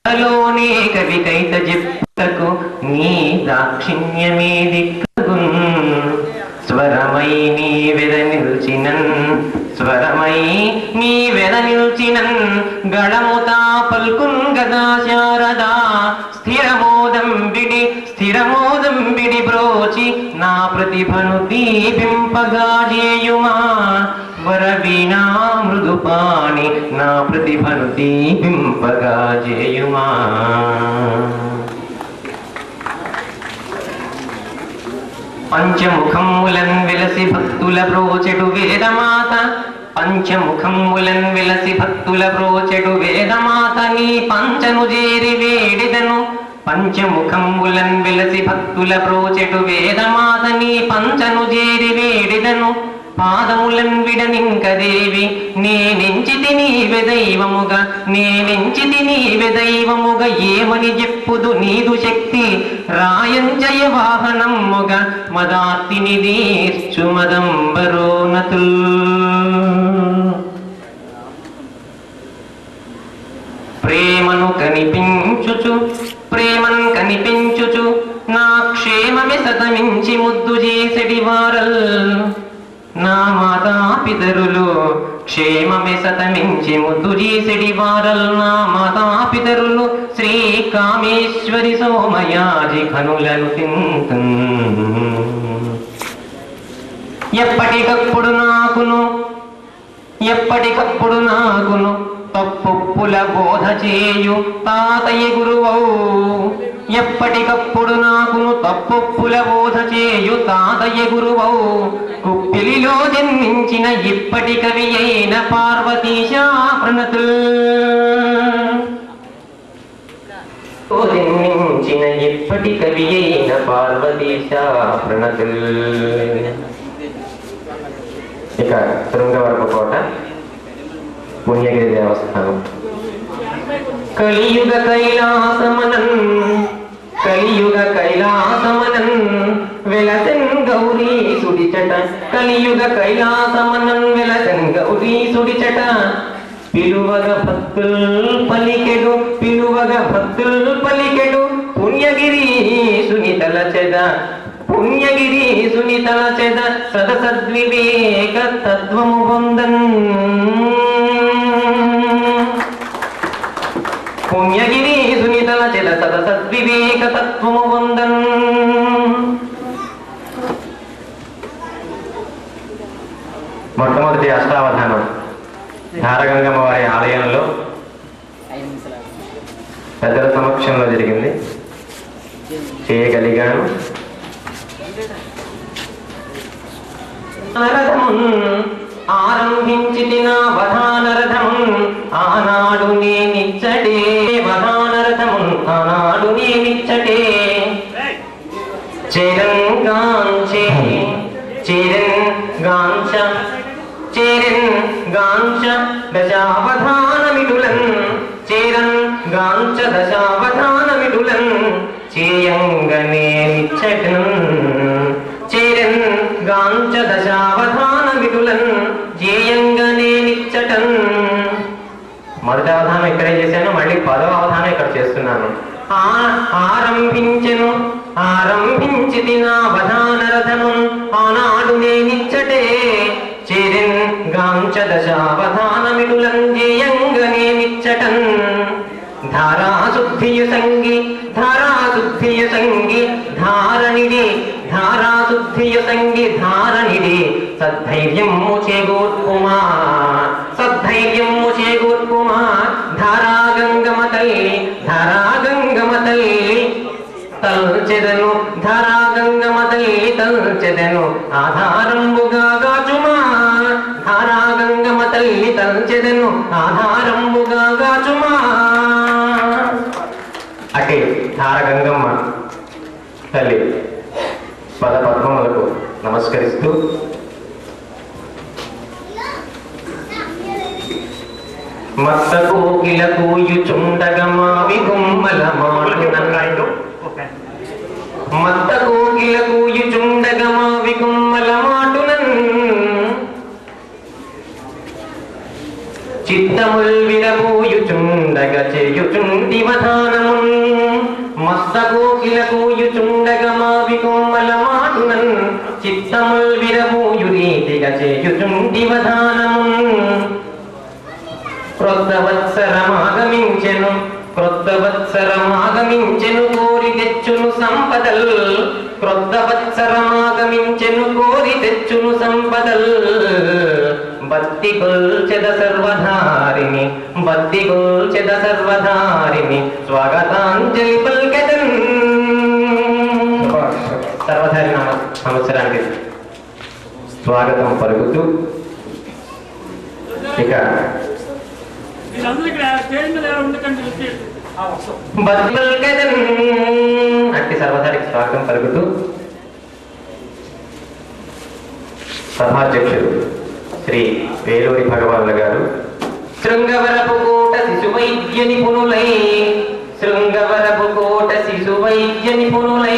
లోనే కవికైత చెప్పుటకు నీ దాక్షిణ్యమే దిక్కగున్ స్వరమై నీ వెద నిల్చినన్ స్వరమై నీ వెద నిల్చినన్ గళముతా పల్కున్ గదా శారదా స్థిరమోదం బిడి స్థిరమోదం బిడి బ్రోచి నా ప్రతిభను దీపింపగా చేయుమా వరవీణా మృదుపాణి నా ప్రతిభను దీపింపగా చేయుమా పంచముఖములన్ విలసి భక్తుల బ్రోచెడు వేదమాత పంచముఖములన్ విలసి భక్తుల బ్రోచెడు వేదమాత నీ పంచను చేరి వేడిదను పంచముఖములన్ విలసి భక్తుల బ్రోచెడు వేదమాత నీ పంచను చేరి వేడిదను పాదములన్ విడనింక దేవి నేనెంచితి నీవె దైవముగా నేనెంచితి నీవె దైవముగా ఏమని చెప్పుదు నీదు శక్తి రాయంజయ వాహనముగా మదార్తిని దీర్చు మదంబరోనతుల్ ప్రేమను కనిపించుచు ప్రేమన్ కనిపించుచు నా క్షేమమే సతమించి ముద్దు చేసెడి వారల్ నా మాతా పితరులు క్షేమమే సతమించి ముద్దు చేసెడి వారల్ నా మాతా పితరులు శ్రీ కామేశ్వరి సోమయాజి కనులను తింతన్ ఎప్పటికప్పుడు నాకును ఎప్పటికప్పుడు నాకును తప్పుల బోధ చేయు తాతయ్య గురువవు ఎప్పటికప్పుడు నాకును తప్పుల బోధ చేయు తాతయ్య గురువవు కుప్పిలిలో జన్మించిన ఇప్పటి కవి అయిన పార్వతీశా ప్రణతుల్ జన్మించిన ఇప్పటి కవి అయిన పార్వతీశా ప్రణతుల్ ఇక శృంగవరపు కోట పుణ్యగిరి దేవస్థానం కలియుగ కైలాసమనన్ కలియుగ కైలాసమనన్ వెలసెన్ గౌరీ సుడిచట కలియుగ కైలాసమనన్ వెలసెన్ గౌరీ సుడిచట పిలువగ భక్తుల్ పలికెడు పిలువగ భక్తుల్ పలికెడు పుణ్యగిరి సునితల చెద పుణ్యగిరి సునితల చెద సదసద్వివేక తత్వము పొందన్ పుణ్యగిరి సునితల చెద సదసద్వివేక తత్వము పొందన్ మొట్టమొదటి అష్టావధానం ధారగంగమ్మ వారి ఆలయంలో పెద్దల సమక్షంలో జరిగింది చేయగలిగాను నరథమున్ ఆరంభించి నా వధానరథమున్ ఆనాడు నేనిచ్చటే వధానరథమున్ ఆనాడు నేనిచ్చటే చేరన్ గాంచే చేరన్ గాంచ చేరన్ గాంచ దశావధానమిటులన్ చేరన్ గాంచ దశావధానమిటులన్ చేయంగనే నిచ్చటన్ చేరన్ గాంచ దశావధానమిటులన్ చేయంగనే నిచ్చటన్ మొదటి అవధానం ఇక్కడే చేశాను మళ్ళీ పదవ అవధానం ఇక్కడ చేస్తున్నాను ఆ- ఆరంభించెను ఆరంభించి నా వధానరథము ఆనాడు నేనిచ్చటే చేరిన్ గాంచ దశావధానమిడులంజేయంగనే నిచ్చటన్ ధారాశుద్ధియు సంగి ధారాశుద్ధియు సంగి ధారణిడి ధారాశుద్ధియు సంగి ధారణిడి సద్ధైర్యము చేగూర్పుమా సద్ధైర్యము చేగూర్పుమా ధారాగంగమ తల్లి ధారాగంగమ తల్లి తల్చెదను ధారాగంగమ తల్లి తల్చెదను ఆధారంబుగా గాచుమా ధారాగంగమ తల్లి తల్చెదను ఆధారంబుగా గాచుమా అటే ధారగంగమ్మ తల్లి పద పద్మములకు నమస్కరిస్తూ మత్త కోకిల కూయుచుండగ మావి గుమ్మల మాటలు మత్త కోకిల కూయుచుండగ మావి గుమ్మల మాటునన్ చిత్తముల్ విరబూయుచుండగ చేయుచుంటి వధాన చెయ్యుచుండివధానము క్రొత్త వత్సరమాగమించెను క్రొత్త వత్సరమాగమించెను కోరి తెచ్చును సంపదల్ క్రొత్త వత్సరమాగమించెను కోరి తెచ్చును సంపదల్ భక్తి కొల్చెద సర్వధారిని భక్తి కొల్చెద సర్వధారిని స్వాగతాంజలి పల్కెదన్ సర్వధారి నామ సంవత్సరానికి స్వాగతం పలుకుతూ ఇక మీరందరూ ఇక్కడ స్టేజ్ మీద ఎవరు ఉండకండి వచ్చేయండి. ఆ, వస్తాం. బతుకల్ అట్టి సర్వధారికి స్వాగతం పలుకుతూ సభాధ్యక్షుడు శ్రీ వేలూరి భగవానుల గారు శృంగవరపు కోట శిశు వైద్య నిపుణులై శృంగవరపు కోట శిశు వైద్య నిపుణులై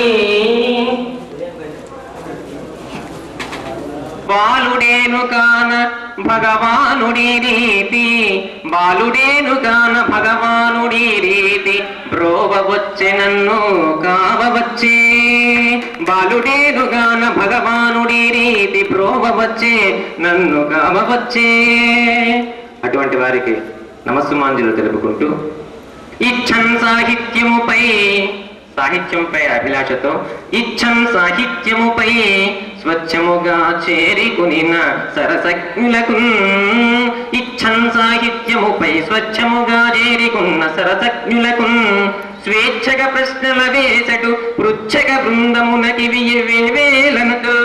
బాలుడేను కాన భగవానుడి రీతి బాలుడేను కాన భగవానుడి రీతి బ్రోవవచ్చే నన్ను కావవచ్చే బాలుడేను గాన భగవానుడి రీతి బ్రోవవచ్చే నన్ను కావవచ్చే అటువంటి వారికి నమస్సుమాంజలు తెలుపుకుంటూ ఇచ్చన్ సాహిత్యముపై సాహిత్యంపై అభిలాషతో ఇచ్చన్ సాహిత్యముపై స్వచ్ఛముగా చేరికునిన సరసజ్ఞులకు ఇచ్చన్ సాహిత్యముపై స్వచ్ఛముగా చేరికున్న సరసజ్ఞులకు స్వేచ్ఛగా ప్రశ్నల వేసటు పృచ్ఛక బృందమునకి వేలనతో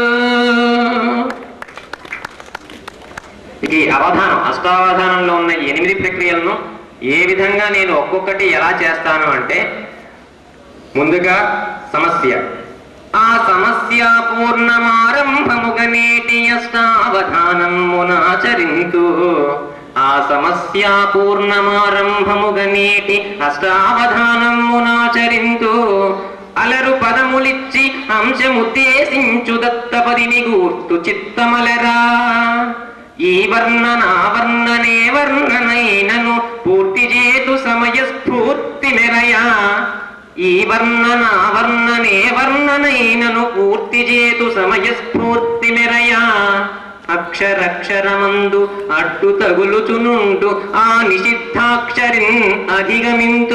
ఇది అవధానం అష్టావధానంలో ఉన్న ఎనిమిది ప్రక్రియలను ఏ విధంగా నేను ఒక్కొక్కటి ఎలా చేస్తాను అంటే ముందుగా సమస్య ఆ సమస్య పూర్ణమారంభముగ నేటి అష్టావధానమునాచరింతు ఆ సమస్య పూర్ణమారంభముగ నేటి అష్టావధానమునాచరింతు అలరు పదములిచ్చి అంశముద్దేశించు దత్తపదిని గూర్తు చిత్తమలరా ఈ వర్ణన వర్ణనే వర్ణనైనను పూర్తి చేతు సమయ స్ఫూర్తి మెరయా ఈ వర్ణన వర్ణనే వర్ణనైనను పూర్తి చేతు సమయ స్ఫూర్తి మెరయా అక్షరక్షరమందు అడ్డు తగులుచునుండు ఆ నిషిద్ధాక్షరిన్ అధిగమింతూ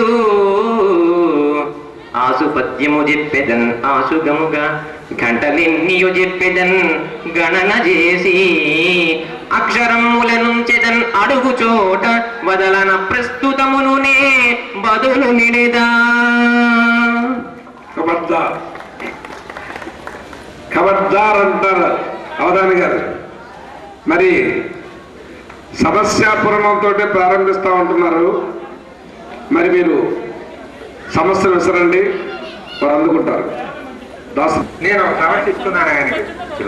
ఆసుపత్యము చెప్పెదన్ ఆసుగముగా గంటలెన్నియు చెప్పెదన్ గణన చేసి అక్షరముల నుంచెదన్ అడుగు చోట వదలన ప్రస్తుతమునునే బదులు నిడేదా ఖబర్దార్ ఖబర్దార్ అంటారు అవధాని గారు మరి సమస్యాపూర్ణంతో ప్రారంభిస్తూ ఉంటున్నారు మరి మీరు సమస్యను విసరండి వారు అందుకుంటారు దాసు నేను సమర్పిస్తున్నాను ఆయనకి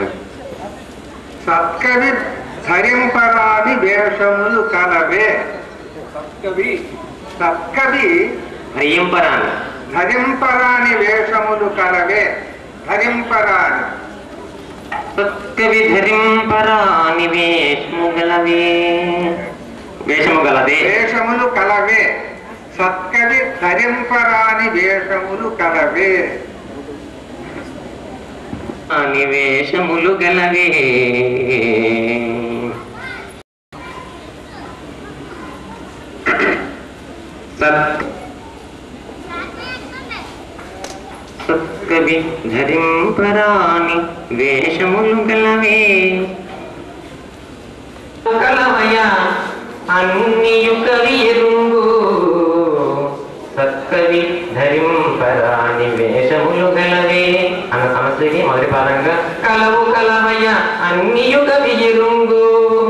సత్కవి ధరింపరాని వేషములు కలవే సత్కవి సత్కవి హరియంపరాన్ని ధరింపరాని వేషములు కలవే ధరింపరాని సత్కవి ధరింపరాని వేషము గలవే వేషము గలదే వేషములు కలవే సత్కవి ధరింపరాని వేషములు కలవే అని వేషములు గలవే సత్ సత్కవి ధరింపరాని వేషములు గలవే కలవయ అన్నియు కవి ఎరుంగు సత్కవి ధరింపరాని వేషములు గలవే అన్న సమస్యకి మొదటి పాదంగా కలవు కలవయ అన్నియు కవి ఎరుంగు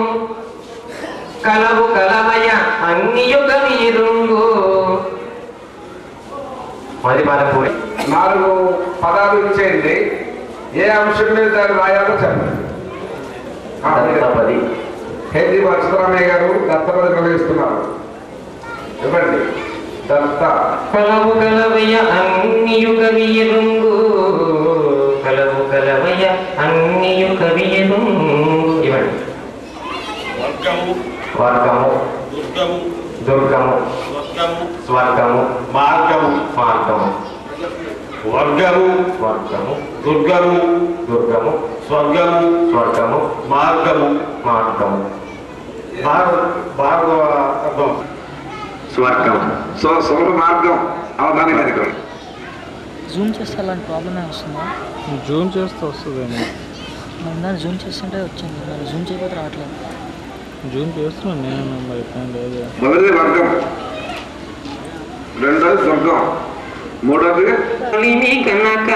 కలవు కలవయ అన్నియు కవి ఎరుంగు మొదటి పాదం పూరి నాలుగు పదాలు ఇచ్చేయండి ఏ అంశం మీద దాన్ని రాయాలో చెప్పండి ఆ, మీరే. పది హేజీ వరసరామయ్య గారు దత్తపది నిర్వహిస్తున్నారు ఇవ్వండి దత్త కలవు కలవయ అన్నియు కవియరుంగు కలవు కలవయ అన్నియు కవియరుంగు ఇవ్వండి వర్గము వర్గము దుర్గము దుర్గము స్వర్గము స్వర్గము మార్గము మార్గము వర్గము వర్గము దుర్గము దుర్గము స్వర్గము స్వర్గము మార్గము మార్గము భారత భారత స్వర్గం సో సులభ మార్గం అవధానం కనుక జూమ్ చేస్తే అలాంటి ప్రాబ్లమే వస్తుందా జూమ్ చేస్తే వస్తుందేమో మరి దాన్ని జూమ్ చేస్తుంటే వచ్చింది మరి జూమ్ చేయకపోతే రావట్లేదు జూమ్ చేస్తున్నాను నేను మరి ఎక్కడ లేదు మొదటిది వర్గం రెండోది స్వర్గం మూడోది బలిమి కనుక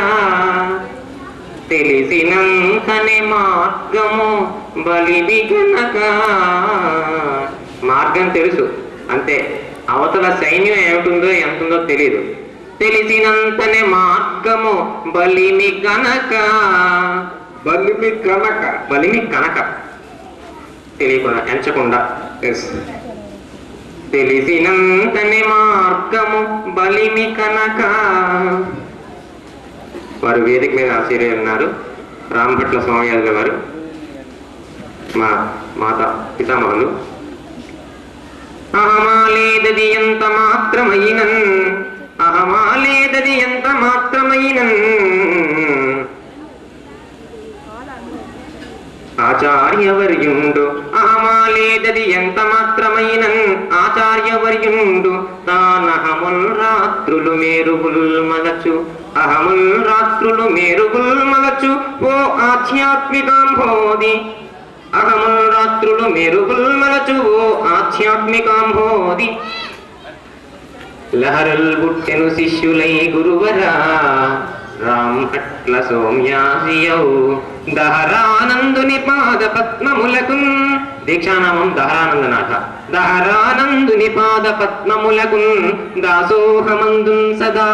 తెలిసినంతనే మార్గము బలిమి కనుక మార్గం తెలుసు అంతే అవతల సైన్యం ఏమిటుందో ఎంతుందో తెలియదు తెలిసినంతనే మార్గము బలిమి కనుక బలిమి కనక బలిమి కనుక తెలియకుండా ఎంచకుండా ఎస్ తెలిసినంతనే మార్గము బలిమి కనుక వారు వేదిక మీద ఆశ్చర్య ఉన్నారు రామభట్ల స్వామియాజుల వారు మా మాత పితామహులు అహమాలేదది ఎంత మాత్రమైనన్ అహమాలేదది ఎంత మాత్రమైనన్ ఆచార్యవర్యుండు అహమాలేదది ఎంత మాత్రమైనన్ ఆచార్యవర్యుండు తానహముల్ రాత్రులు మేరుగుల్ మలచు అహముల్ రాత్రులు మేరుగుల్ మలచు ఓ ఆధ్యాత్మికాంభోది అహముల్ రాత్రులు మెరుగుల్ మలచు ఓ ఆధ్యాత్మికాంభోది లహరల్ బుట్టెను శిష్యులై గురువరా రామ్ పట్ల సౌమ్యాసియౌ దహరానందుని పాద పద్మములకున్ దీక్షానామం దహరానందనాథ దహరానందుని పాద పద్మములకున్ దాసోహమందున్ సదా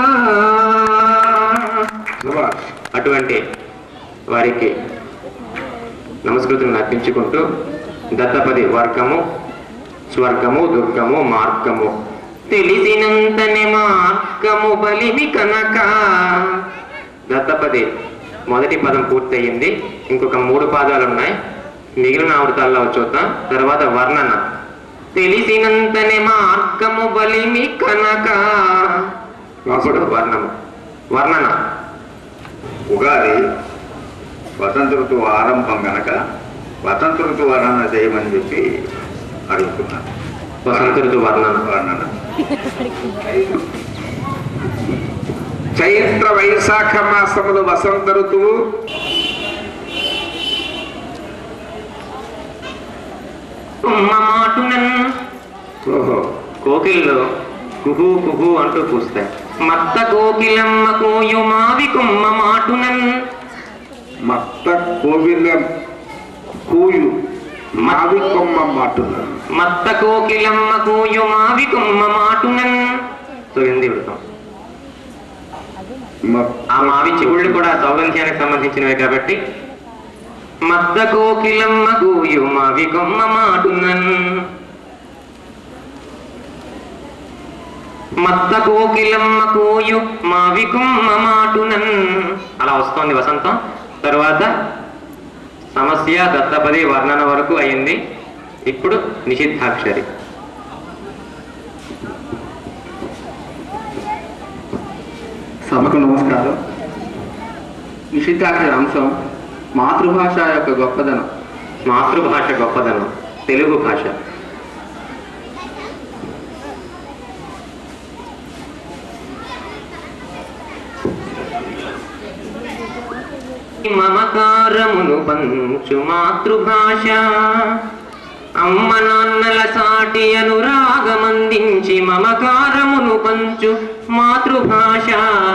సుభాష్ అటువంటి వారికి నమస్కృతులను అర్పించుకుంటూ దత్తపది వర్గము స్వర్గము దుర్గము మార్గము తెలిసినంతనే మార్గము బలిమి కనుక దత్తపది మొదటి పదం పూర్తయింది ఇంకొక మూడు పాదాలు ఉన్నాయి మిగిలిన ఆవృతాల్లో చూద్దాం తర్వాత వర్ణన తెలిసినంతనే మార్గము బలిమి కనుక అప్పుడు వర్ణము వర్ణన ఉగాది వసంత ఋతువు ఆరంభం గనక వసంత ఋతువు వర్ణన చేయమని చెప్పి అడుగుతున్నాను వసంత ఋతు వర్ణన వర్ణన చైత్ర వైశాఖ మాసములు వసంత ఋతువు కుమ్మ మాటునన్ ఓహో కోకిల్లో కుహు కుహు అంటూ కూస్తాయి మత్త కోకిలమ్మ కోయు మావి కుమ్మ మాటునన్ మత్త కోవిల కూయు మావి కొమ్మ మాటున్నాను మత్త కోకిలమ్మ కోయు మావి కుమ్మ మాటునన్ సో హిందీ వృత్తం ఆ మావి చెవుళ్ళు కూడా సౌగంధ్యానికి సంబంధించినవి కాబట్టి మద్ద కోకిలమ్మ కూయు మావి కొమ్మ మాటునన్ మత్త కోకిలమ్మ కోయు మావి కొమ్మ మాటునన్ అలా వస్తోంది వసంతం తరువాత సమస్య దత్తపది వర్ణన వరకు అయింది ఇప్పుడు నిషిద్ధాక్షరి సభకు నమస్కారం నిషిద్ధాక్షర అంశం మాతృభాష యొక్క గొప్పదనం మాతృభాష గొప్పదనం తెలుగు భాష మమకారమును పంచు మాతృభాష అమ్మ నాన్నల సాటి అనురాగమందించి మమకారమును పంచు మాతృభాష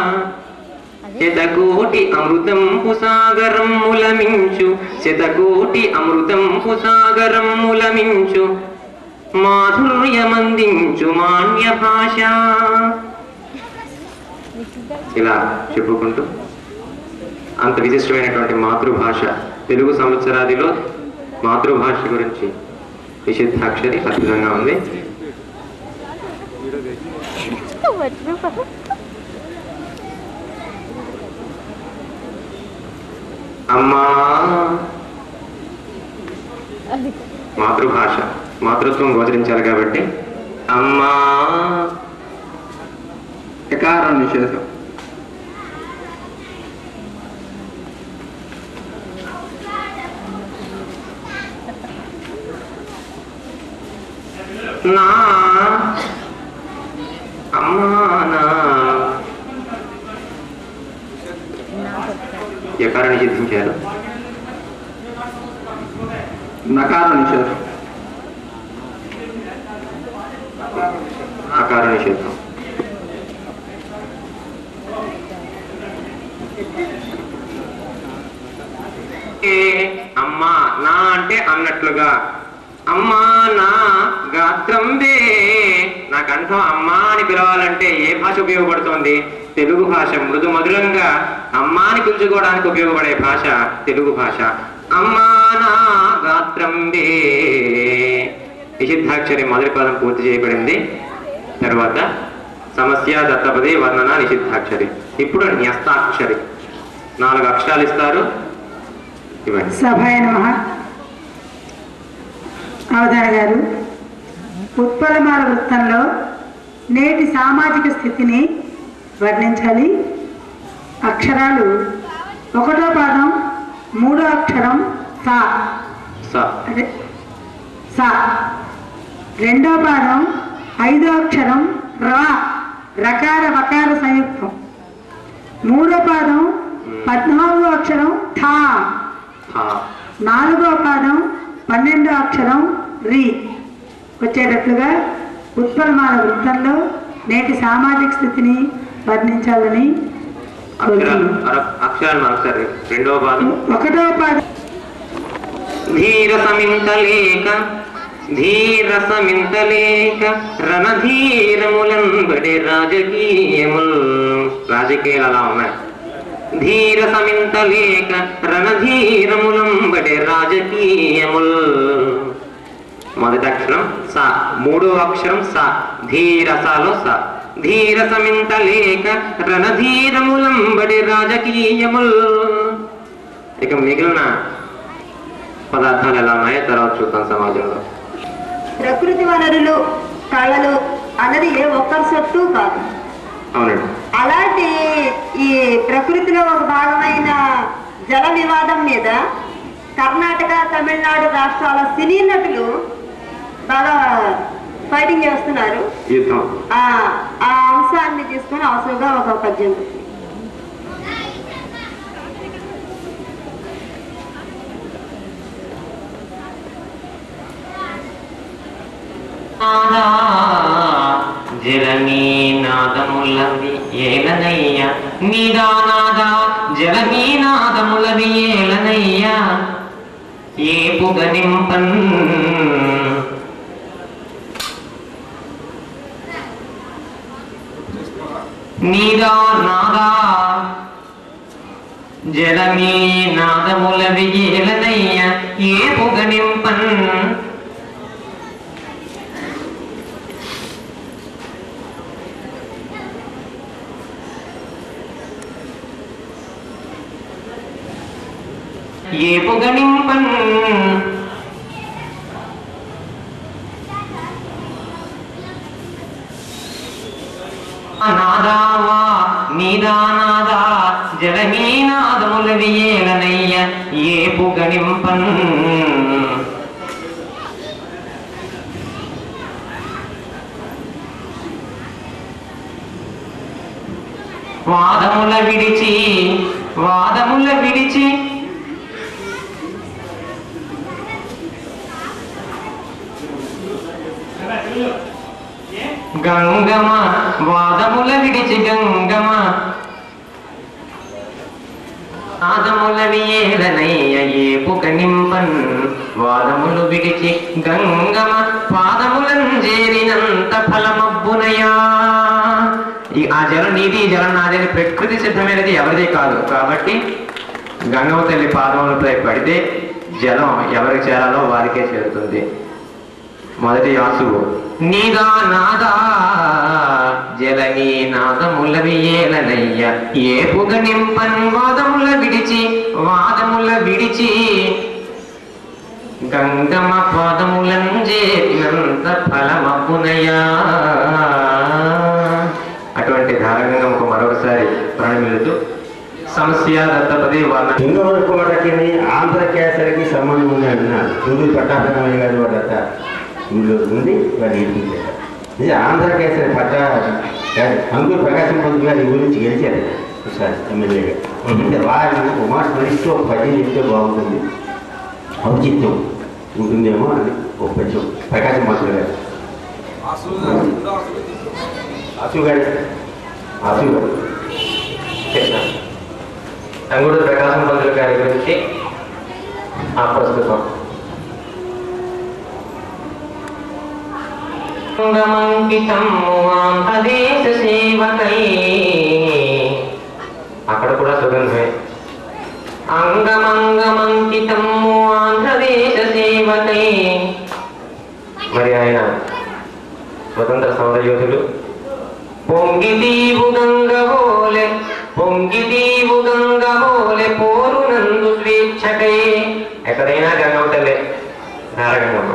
శతకోటి అమృతం పుసాగరం ములమించు శతకోటి అమృతం పుసాగరం ములమించు మాధుర్యమందించు మాన్య భాష ఇలా చెప్పుకుంటూ అంత విశిష్టమైనటువంటి మాతృభాష తెలుగు సంవత్సరాదిలో మాతృభాష గురించి నిషిద్ధాక్షరి అద్భుతంగా ఉంది అమ్మా మాతృభాష మాతృత్వం గోచరించాలి కాబట్టి అమ్మా ఎకారం నిషేధం నా అమ్మా నా ఎకారం నిషేధించారు నకార నిషేధం ఆకార నిషేధం ఏ అమ్మా నా అంటే అన్నట్లుగా అమ్మా నా గాత్రం వే నా కంఠం అమ్మా అని పిలవాలంటే ఏ భాష ఉపయోగపడుతోంది తెలుగు భాష మృదు మధురంగా అమ్మా అని పిలుచుకోవడానికి ఉపయోగపడే భాష తెలుగు భాష అమ్మా నా గాత్రం వే నిషిద్ధాక్షరి మొదటి పదం పూర్తి చేయబడింది తర్వాత సమస్య దత్తపది వర్ణన నిషిద్ధాక్షరి ఇప్పుడు న్యస్తాక్షరి నాలుగు అక్షరాలు ఇస్తారు ఇవ్వండి సభాయ నమ అవధాన గారు ఉత్పలమాల వృత్తంలో నేటి సామాజిక స్థితిని వర్ణించాలి అక్షరాలు ఒకటో పాదం మూడో అక్షరం సా స అదే సా రెండో పాదం ఐదో అక్షరం రా రకార వకార సంయుక్తం మూడో పాదం పద్నాలుగో అక్షరం థా థా నాలుగో పాదం పన్నెండో అక్షరం రి వచ్చేటట్లుగా ఉత్పలమాల వృత్తంలో నేటి సామాజిక స్థితిని వర్ణించాలని అక్షరాలు కోరుతున్నాను. అర- అక్షరాలు మరొకసారి రెండవ పాదం ఒకటో పాదం ధీర సమింతలేక ధీర సమింతలేక రణధీరములంబడి రాజకీయముల్ రాజకీయాలు అలా ఉన్నాయి ధీర సమింతలేక రణధీరములంబడి రాజకీయముల్ మొదటి అక్షరం స మూడో అక్షరం స ధీరసలో స ధీర సమింతలేక రణధీరములంబడి రాజకీయముల్ ఇక మిగిలిన పదార్థాలు ఎలా ఉన్నాయో తర్వాత చూద్దాం సమాజంలో ప్రకృతి వనరులు కళలు అన్నది ఏ ఒక్కరి సొత్తు కాదు అవునండి అలాంటి ఈ ప్రకృతిలో ఒక భాగమైన జల వివాదం మీద కర్ణాటక తమిళనాడు రాష్ట్రాల సినీ నటులు బాగా ఫైటింగ్ చేస్తున్నారు యుద్ధం ఆ ఆ అంశాన్ని తీసుకొని అవసరంగా ఒక పద్యం జలనీ నాదములవి ఏలనయ్య నీదానాదా జలనీ నాదములవి ఏలనయ్య ఏ పుగ నింపన్ నీదా నాదా జలమీ నాదములవి ఏలనయ్య ఏ పుగ నింపన్ ఏ పొగనింపన్ నాదావా నీదానాదా జలమీనాదముల వియేలనయ్య ఏ పొగనింపన్ వాదముల విడిచి వాదముల విడిచి గంగమ వాదముల విడిచి గంగమ నాదముల వియేలనయ్య ఏ పుక నింపన్ వాదములు విడిచి గంగమ పాదములంజేరినంత ఫలమబ్బునయా ఈ ఆ జలం నీది ఈ జలం నాది అని ప్రకృతి సిద్ధమైనది ఎవరిది కాదు కాబట్టి గంగమ్మ తల్లి పాదములపై పడితే జలం ఎవరికి చేరాలో వారికే చేరుతుంది మొదటి యాసువు నీదా నాదా జలనీ నాదముల వియేలనయ్య ఏ పుగ నింపన్ వాదముల విడిచి వాదముల విడిచి గంగమ్మ పాదములంజేటినంత ఫలమపునయా అటువంటి ధారణంగా మరొకసారి ప్రాణమిలుతూ సమస్య దత్తపది వర్ణ లింగముల కోటకి ఆంధ్ర కేసరికి సంబంధం ఉంది అంటున్నారు సూర్యుడు పట్టాభిరామయ్య గారి వాడట ఊళ్ళో ఉంది వాడు ఏడిపించారు ఇది ఆంధ్రకేసరి పట్ట అంగూరు ప్రకాశం పంతులు గారు ఈ ఊరి నుంచి గెలిచారు ఒకసారి ఎమ్మెల్యేగా అంటే వారిని ఉమా స్మరిస్తూ ఒక పద్యం చెప్తే బాగుంటుంది ఔచిత్యం ఉంటుందేమో అని ఒక పద్యం ప్రకాశం పంతులు గారు ఆసు గారు ఆసు గారు చెప్తాను అంగుడు ప్రకాశం పంతులు గారి గురించి ఆ ప్రస్తుతం ఆంధ్రదేశ సేవకై అక్కడ కూడా సుగంధమే అంగమంగమంకితము ఆంధ్రదేశ సేవకై మరి ఆయన స్వతంత్ర సమర యోధులు పొంగిదీవు గంగవోలె పొంగిదీవు గంగవోలె పోరునందు స్వేచ్ఛకై ఎక్కడైనా గంగవతలే నారగంగమ్మ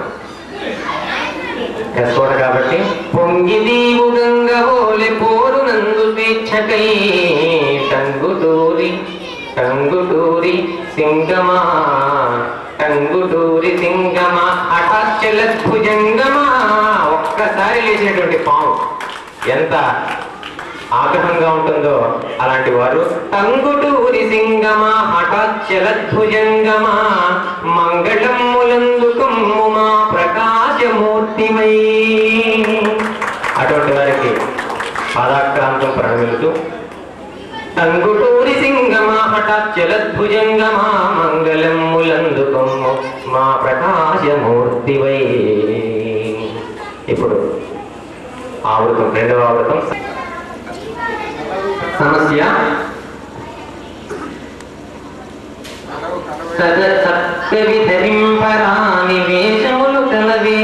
ఎస్కోట కాబట్టి పొంగిదీవు గంగవోలె పోరునందు స్వేచ్ఛకై టంగుటూరి టంగుటూరి సింగమా టంగుటూరి సింగమా హఠాచ్చల భుజంగమా ఒక్కసారి లేచినటువంటి పాము ఎంత ఆగ్రహంగా ఉంటుందో అలాంటి వారు టంగుటూరి సింగమా హఠాచ్చలద్భుజంగమా మంగళములందుకమ్ము మా ప్రకాశమూర్తిమై అటువంటి వారికి పాదాక్రాంతం ప్రణమిలుతూ టంగుటూరి సింగమా హఠాచ్చలద్భుజంగమా మంగళములందుకమ్ము మా ప్రకాశమూర్తివై ఇప్పుడు ఆవృతం రెండవ ఆవృతం సమస్య సద సత్కవి ధరింపరాని వేషములు కలవే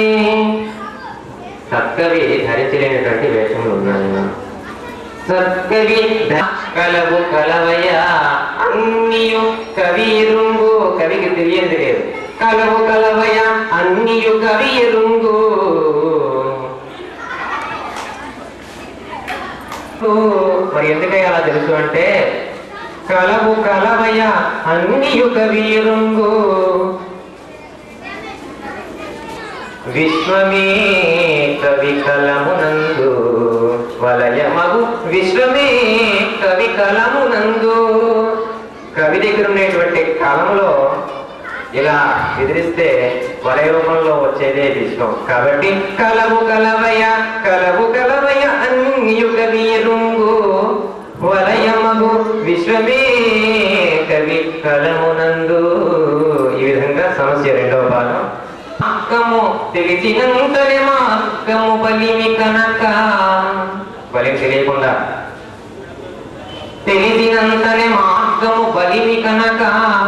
సత్కవి ధరించలేనటువంటి వేషములు ఉన్నాయి సత్కవి ధ- కలవు కలవయ అన్నియు కవిరుంగు కవికి తెలియదు లేదు కలవు కలవయ అన్నియు కవిరుంగు మరి ఎందుకై అలా తెలుసు అంటే కలవు కలవయ అన్నియు కవిరుంగు విశ్వమే కవి కలమునందు వలయమగు విశ్వమే కవి కలమునందు కవి దగ్గర ఉండేటువంటి కలములో ఇలా ఎదిరిస్తే వలయ రూపంలో వచ్చేదే విశ్వం కాబట్టి కలవు కలవయ కలవు కలవయ అన్యు కవి రుంగు వలయమగు విశ్వమే కవి కలమునందు ఈ విధంగా సమస్య రెండవ భాగం మార్గము తెలిసినంతనే మార్గము బలిమి కనుక బలిమి తెలియకుండా తెలిసినంతనే మార్గము బలిమి కనుక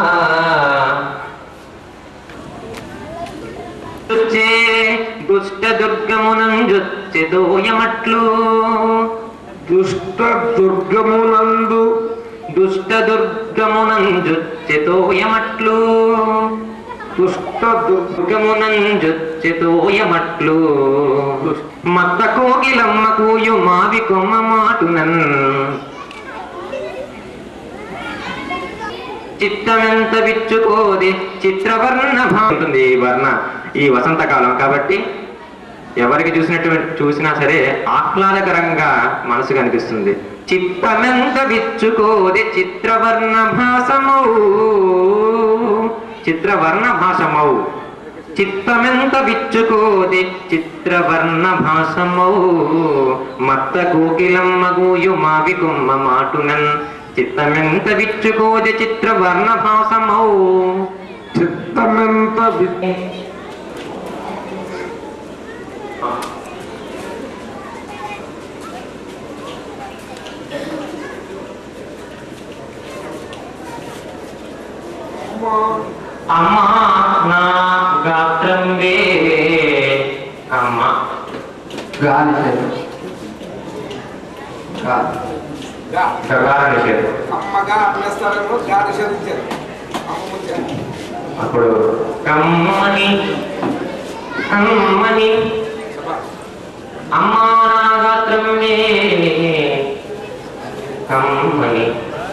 చుచ్చే దుష్ట దుర్గమునంజొచ్చే దోయమట్లు దుష్ట దుర్గమునందు దుష్ట దుర్గమునంజొచ్చే దోయమట్లు దుష్ట దుర్గమునంజొచ్చే దోయమట్లు మత్త కోగిలమ్మ కూయు మావి కొమ్మ మాటునన్ చిత్తమెంత విచ్చుకోది చిత్రవర్ణ ఉంటుంది ఈ వర్ణ ఈ వసంతకాలం కాబట్టి ఎవరికి చూసినటువంటి చూసినా సరే ఆహ్లాదకరంగా మనసు కనిపిస్తుంది చిత్తమెంత విచ్చుకోది చిత్రవర్ణ భాసమౌ చిత్రవర్ణ భాషమౌ చిత్తమెంత విచ్చుకోది చిత్రవర్ణ భాషమౌ మత్త కోకిలమ్మ గూయు మావి కొమ్మ మాటునన్ చిత్తమెంత విచ్చుకోది చిత్రవర్ణ భాసమౌ చిత్తమెంత వి- అమ్మా నా గాత్రం వే అమ్మ గాలి గగార నిషేధం అమ్మగా అమ్మేస్తారేమో గాలి శోధించారు అమ్మ ముంచారు అప్పుడు కమ్మని అమ్మని అమ్మా నా గాత్రం వే కమ్మని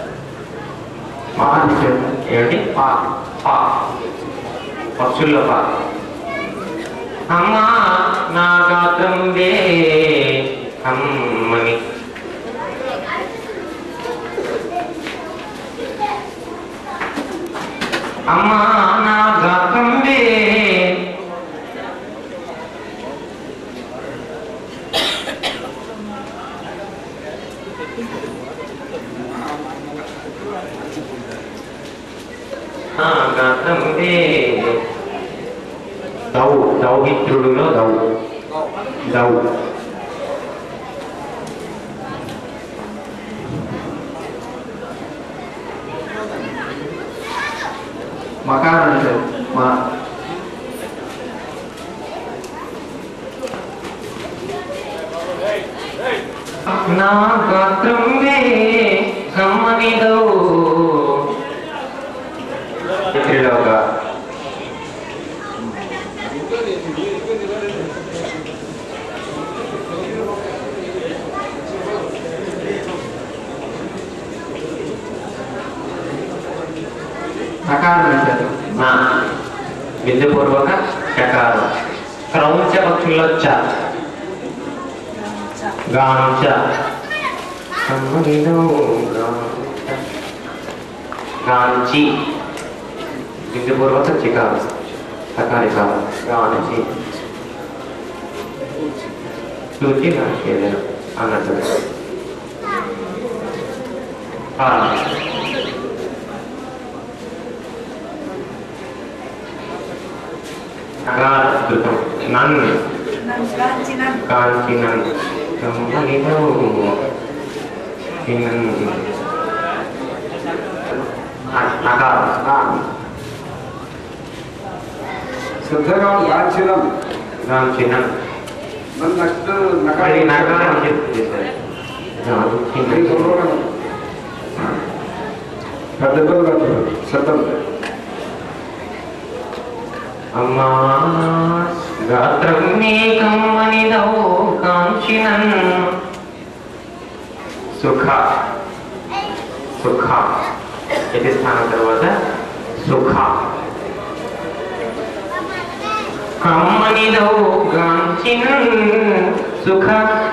మహానిషేధం ఏమిటి పా పా పక్షుల్లో పా అమ్మా నా గాత్రం వే అమ్మని అమ్మా నా గాత్రం వే నా గాత్రం వే దౌ దౌహిత్రుడులో దౌ దౌ మకారం అంటే మా నా గాత్రం వే కమ్మనిదో త్రిలోక మకారం అంటే నా విద్యపూర్వక చకారం క్రౌంచ పక్షుల్లో చ గాంచ కమ్మనిదో గాంచ. గాంచి విద్యపూర్వక చికారం సకారి కాలం గాంచి చూచి గాంచి ఏదైనా అన్నట్టు ఆ. అగాధృతం నన్ కాంచినన్ కమ్మలినో చిన్నన్ నకారం శ్రద్ధగా లాంఛనం కాంచినన్ మన నెక్స్ట్ మళ్ళీ నకారం నకారం చేశారు పెద్ద ఇబ్బంది పడుతుంది శ్రద్ధ ఉంటే. అమ్మా గాత్రం నీ కమ్మనిదో కాంచినన్ సుఖ సుఖ ఇది స్థానం తర్వాత సుఖ కమ్మనిదో కాంచినన్ సుఖ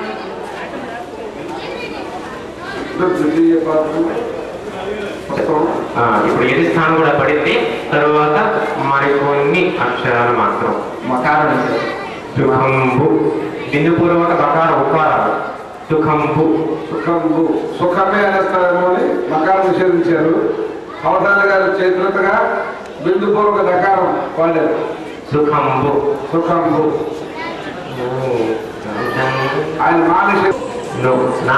ఇప్పుడు ద్వితీయ పాత్ర పుస్తకం ఆ, ఇప్పుడు ఎది స్థానం కూడా పడింది తరువాత మరికొన్ని అక్షరాలు మాత్రం మకారం అంటే సుఖంబు బిందుపూర్వక బకార ఉకారాలు సుఖంబు సుఖంబు సుఖమే అనేస్తారేమో అని మకారం నిషేధించారు అవధాని గారు చేతులతగా బిందుపూర్వక దకారం వాడారు సుఖంబు సుఖంబు ఆయన మా నిషేధం ను నా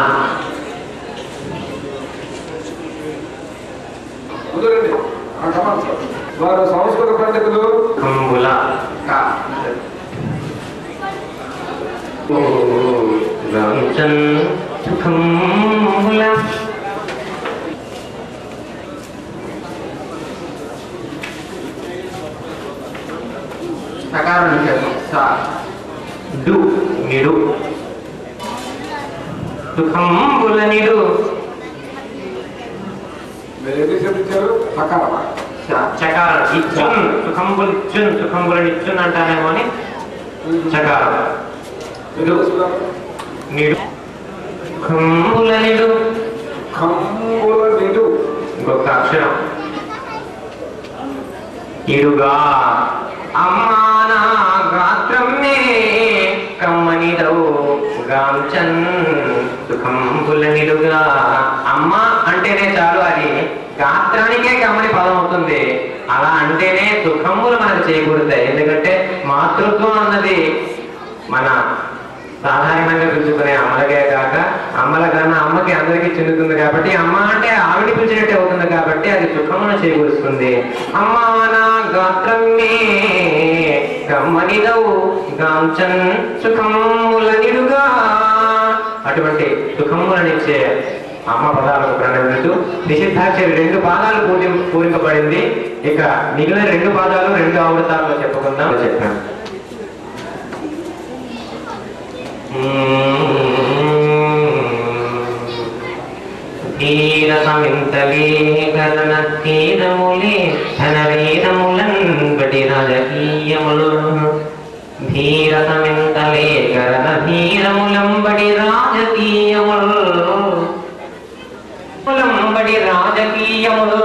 కుదరండి ఆ కమాన్ సార్. వారు సంస్కృత పండితులు కంబుల కా రాంచన్ సుఖంబుల సకారం అంటే సా డు నిడు సుఖంబుల నిడు మీరు ఏం నిషేధించారు సకారమా చకారం ఇచ్చున్ సుఖంబుల్ ఇచ్చున్ సుఖంబులని ఇచ్చున్ అంటానేమో అని చకారం మీరు తెలుసుకున్నారు? నిడు సుఖంబుల నిడు కంబుల నిడు ఇంకొక అక్షరం ఇడుగా అమ్మానా గాత్రమే కమ్మనిదవు గాంచన్ సుఖంబుల నిడుగా అమ్మ అంటేనే చాలు అది గాత్రానికే కమ్మని పదం అవుతుంది అలా అంటేనే సుఖములు మనకు చేకూరుతాయి ఎందుకంటే మాతృత్వం అన్నది మన సాధారణంగా పిలుచుకునే అమ్మలకే కాక అమ్మల కన్నా అమ్మకి అందరికీ చెందుతుంది కాబట్టి అమ్మ అంటే ఆవిడ పిలిచినట్టే అవుతుంది కాబట్టి అది సుఖమును చేకూరుస్తుంది అమ్మ నా గాత్రమే గమ్మనిదవు గాంచన్ సుఖముల నిడుగా అటువంటి సుఖములనిచ్చే అమ్మ పదాలకు ప్రణమిస్తూ నిషిద్ధాక్షరి రెండు పాదాలు పూరి పూరింపబడింది ఇక మిగిలిన రెండు పాదాలు రెండు ఆవృతాల్లో చెప్పుకుందాం చెప్పాను తీరసమింతలే గదన తీరములే ధనవీరములన్ బడి రాజకీయములు ధీరతమింతలే కరణ ధీరములంబడి రాజకీయములు ములంబడి రాజకీయములు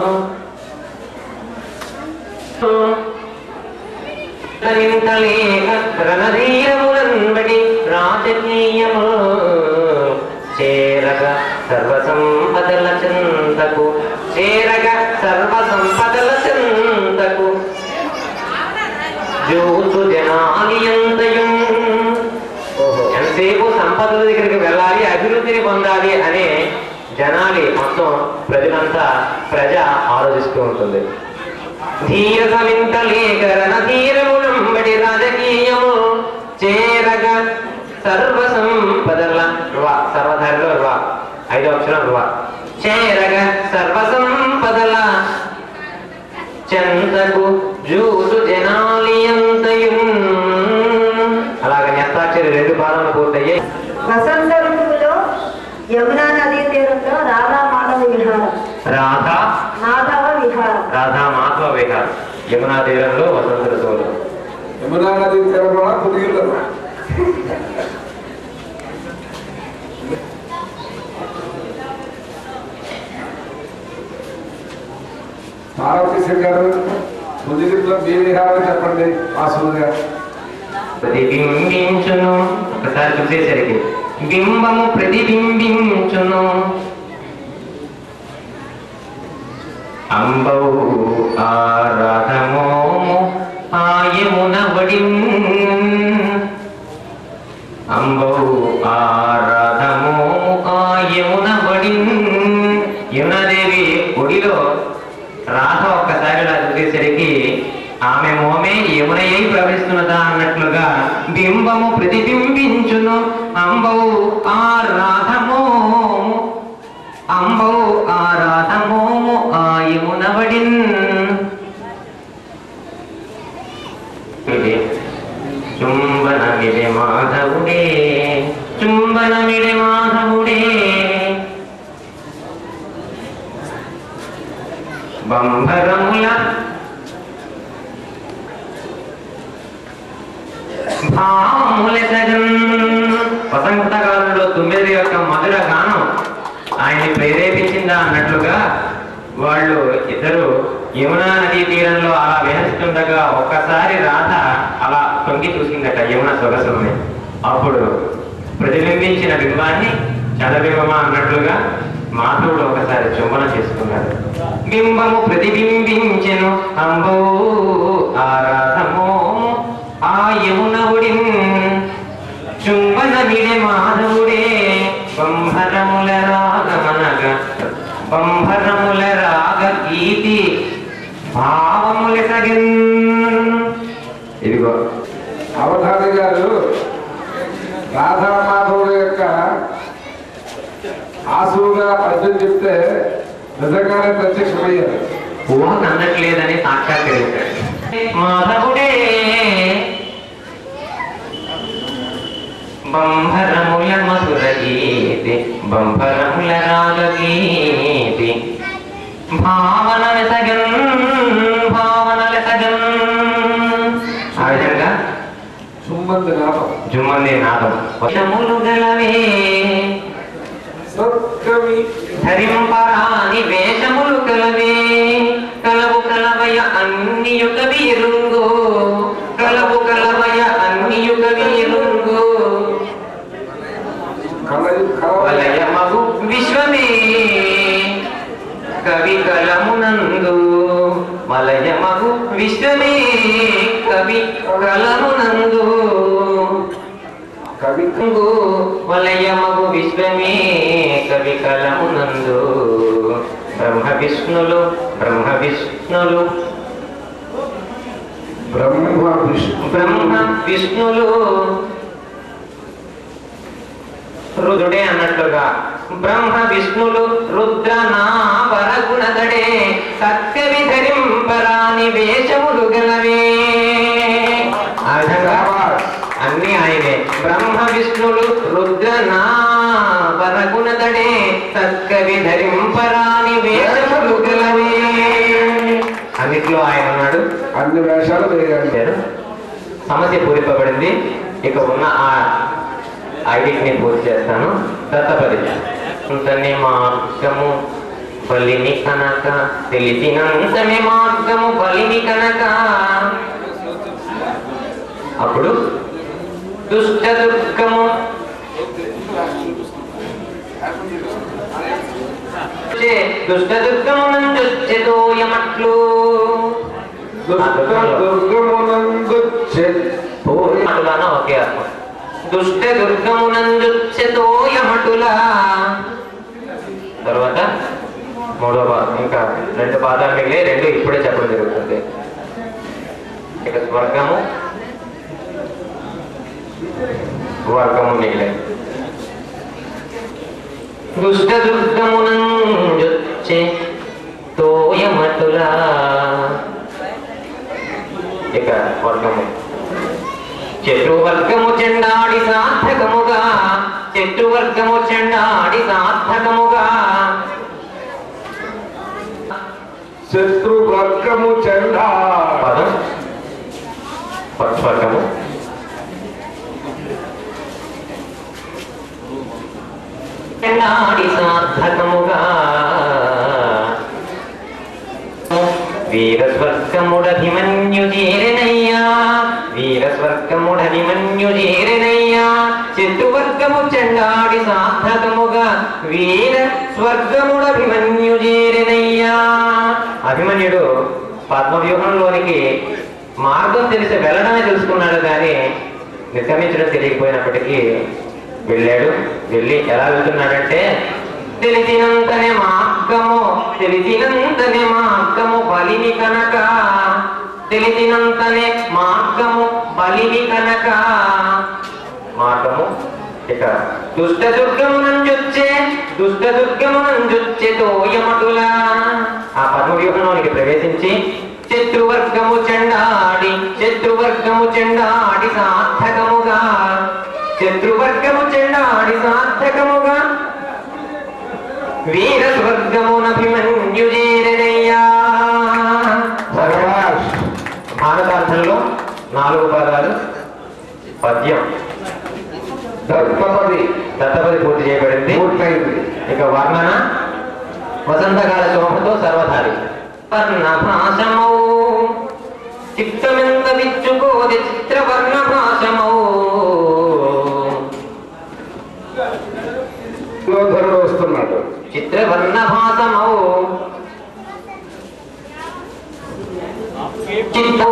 తమింతలే రణధీరములంబడి రాజకీయములు చేరగ సర్వసంపదల చింతకు చేరగ సర్వసంపదల చింతకు జూతు జనాలియంతయం ఎంతసేపు సంపదల దగ్గరికి వెళ్ళాలి అభివృద్ధిని పొందాలి అనే జనాలి మొత్తం ప్రజలంతా ప్రజ ఆలోచిస్తూ ఉంటుంది ధీర సవింతలేకరణ ధీరములంబడి రాజకీయము చేరగ సర్వ సంపదల రువ సర్వధరలో రువ ఐదో అక్షరం రువ చేరగ సర్వ సంపదల చెంతకు జూసు జనాలియంతయున్ అలాగ నెత్తాక్షరి రెండు పాదములు పూర్తయ్యాయి వసంత ఋతువులో యమునా నదీ తీరంలో రాధా మాధవ విహారం రాధా మాధవ విహారం రాధా మాధవ విహారం యమునా తీరంలో వసంత ఋతువులు యమునా నది తీరంలో పుదిగిలో పార్వతీశ్వర్ గారు పుదిగిలో మీ విహారం చెప్పండి వాసులుగా ప్రతిబింబించును ఒకసారి చూసేసరికి బింబము ప్రతిబింబించును అంబౌ ఆరాధమోము ఆయమున వడిన్ అంబౌ ఆరాధమోము ఆయమున వడిన్ యమునాదేవి ఒడిలో రాధ ఒక్కసారి ఇలా చూసేసరికి ఆమె మోమే యమునయ్యి ప్రవహిస్తున్నదా అన్నట్లుగా బింబము ప్రతిబింబించును అంబౌ ఆ రాధమోము అంబౌ ఆ రాధమోము ఆ యమునవడిన్ చుంబనమిడే మాధవుడే చుంబనమిడే మాధవుడే బంభరముల భావముల జగన్ వసంత కాలంలో తుమ్మిది యొక్క మధుర గానం ఆయన్ని ప్రేరేపించిందా అన్నట్లుగా వాళ్ళు ఇద్దరు యమునా నదీ తీరంలో అలా విహరిస్తుండగా ఒక్కసారి రాధ అలా తొంగి చూసిందట యమున సొగసుని అప్పుడు ప్రతిబింబించిన బింబాన్ని చదబింబమా అన్నట్లుగా మాధవుడు ఒకసారి చుంబన చేసుకున్నాడు బింబము ప్రతిబింబించెను అంబో ఆరాధమో ఆ యమునవుడిన్ చుంబన విడే మాధవుడే బంభరముల రాగమనగ బంభరముల రాగ గీతి భావముల సగన్ ఇదిగో అవధాని గారు రాధామాధవుడు యొక్క ఆసువుగా పద్యం చెప్తే నిజంగానే ప్రత్యక్షమయ్యారు ఊహ అందట్లేదని సాక్షాత్కరించాడు మాధవుడే బంభరముల మధుర గీతి బంభరముల రాగ గీతి భావన వెసగన్ భావన వెసగన్ ఆ విధంగా సుమ్మంది నామం జుమ్మంది నాదం వశములు గలవే సత్కవి ధరింపరాని వేషములు కలవే కలవు కలవయ అన్ని యుగ వీరుంగు కలవు కలవయ అన్ని యుగ వీరుంగు వలయమగు విశ్వమే కవి కలమునందు వలయమగు విశ్వమే కవి కలమునందు కవి వలయమగు విశ్వమే కవి కలమునందు బ్రహ్మ విష్ణులు బ్రహ్మ విష్ణులు బ్రహ్మ విష్ణు బ్రహ్మ విష్ణులు రుదుడే అన్నట్లుగా బ్రహ్మ విష్ణులు రుద్ర నాపరగుణదడే సత్కవి ధరింపరాని వేషములు గలవే ఆ విధంగా అన్ని ఆయనే బ్రహ్మ విష్ణులు రుద్ర నాపరగుణదడే సత్కవి ధరింపరాని వేషములు గలవే అన్నిట్లో ఆయన ఉన్నాడు అన్ని వేషాలు వేయాలి సమస్య పూరింపబడింది ఇక ఉన్న ఆ ఐడిని పూర్తి చేస్తాను దత్తపది అంతనే మార్గము బలిని కనుక తెలిసినంతనే మార్గము బలిని కనుక అప్పుడు దుష్ట దుర్గము దుష్ట దుర్గమునందోయమట్లు అటులానా ఒకే అర్థం దుష్ట దుర్గమునందుచ్చతోయమటులా తర్వాత మూడో పాదం ఇంకా రెండు పాదాలు మిగిలి రెండు ఇప్పుడే చెప్పడం జరుగుతుంది ఇక స్వర్గము వర్గము మిగిలే దుష్ట దుర్గమునంజొచ్చే తోయమటులా ఇక వర్గము శత్రువర్గము చెండాడి సార్థకముగా శత్రువర్గము చెండాడి సార్థకముగా శత్రువర్గము చెండా పదం పక్షవర్గము చెండాడి సార్థకముగా వీరస్వర్గముడభిమన్యు చేరనయ్యా వీరస్వర్గముడభిమన్యు చేరనయ్యా శత్రువర్గము చెండాడి సార్థకముగా వీర స్వర్గముడభిమన్యు చేరనయ్యా అభిమన్యుడు పద్మవ్యూహంలోనికి మార్గం తెలిసి వెళ్ళడమే తెలుసుకున్నాడు కానీ నిర్గమించడం తెలియకపోయినప్పటికీ వెళ్ళాడు వెళ్ళి ఎలా వెళ్తున్నాడంటే తెలిసినంతనే మార్గము తెలిసినంతనే మార్గము బలిని కనుక తెలిసినంతనే మార్గము బలిని కనుక మార్గము ఇక దుష్ట దుర్గమునంజొచ్చే దుష్ట దుర్గమునంజొచ్చే తోయమటులా ఆ పద్మవ్యూహంలోనికి ప్రవేశించి శత్రువర్గము చెండాడి శత్రువర్గము చెండాడి సార్థకముగా శత్రువర్గము చెండాడి సార్థకముగా వీర స్వర్గమునభిమన్యు చేరనయ్యా భారతార్థంలో నాలుగు పదాలు పద్యం దత్తపది దత్తపది పూర్తి చేయబడింది పూర్తయింది ఇక వర్ణన వసంతకాల శోభతో సర్వధారి వర్ణ భాషమౌ చిత్తమెంత విచ్చుకోది చిత్రవర్ణ భాషమౌ ధరుడు వస్తున్నాడు చిత్రవర్ణ భాషమౌ చిత్తౌ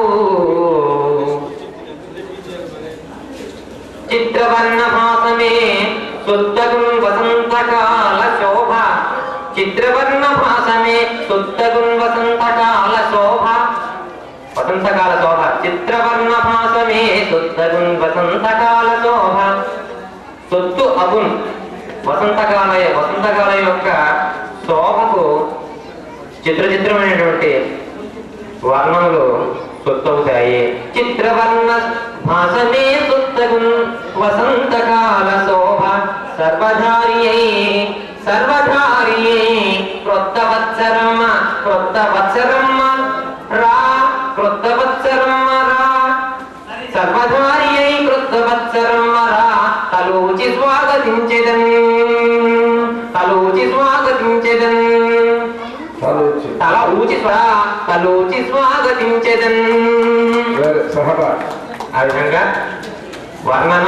చిత్రవర్ణ భాసమే శుద్ధగున్ వసంతకాల శోభ చిత్రవర్ణ భాసమే శుద్ధగున్ వసంతకాల శోభ వసంతకాల శోభ చిత్రవర్ణ భాసమే శుద్ధగున్ వసంతకాల శోభ సొత్తు అగున్ వసంతకాల వసంతకాల యొక్క శోభకు చిత్ర చిత్రమైనటువంటి వర్ణములు సొత్తవుతాయి చిత్రవర్ణ భాసమే సొత్తగున్ వసంతకాల శోభ సర్వధారియై సర్వధారియై క్రొత్త వత్సరమ్మ క్రొత్త వత్సరమ్మ రా క్రొత్త వత్సరమ్మ రా సర్వధారియై క్రొత్త వత్సరమ్మ రా తలూచి స్వాగతించెదన్ తలూచి స్వాగతించెదన్ తల ఊచి స్వా తలూచి స్వాగతించెదన్ సహబా ఆ విధంగా వర్ణన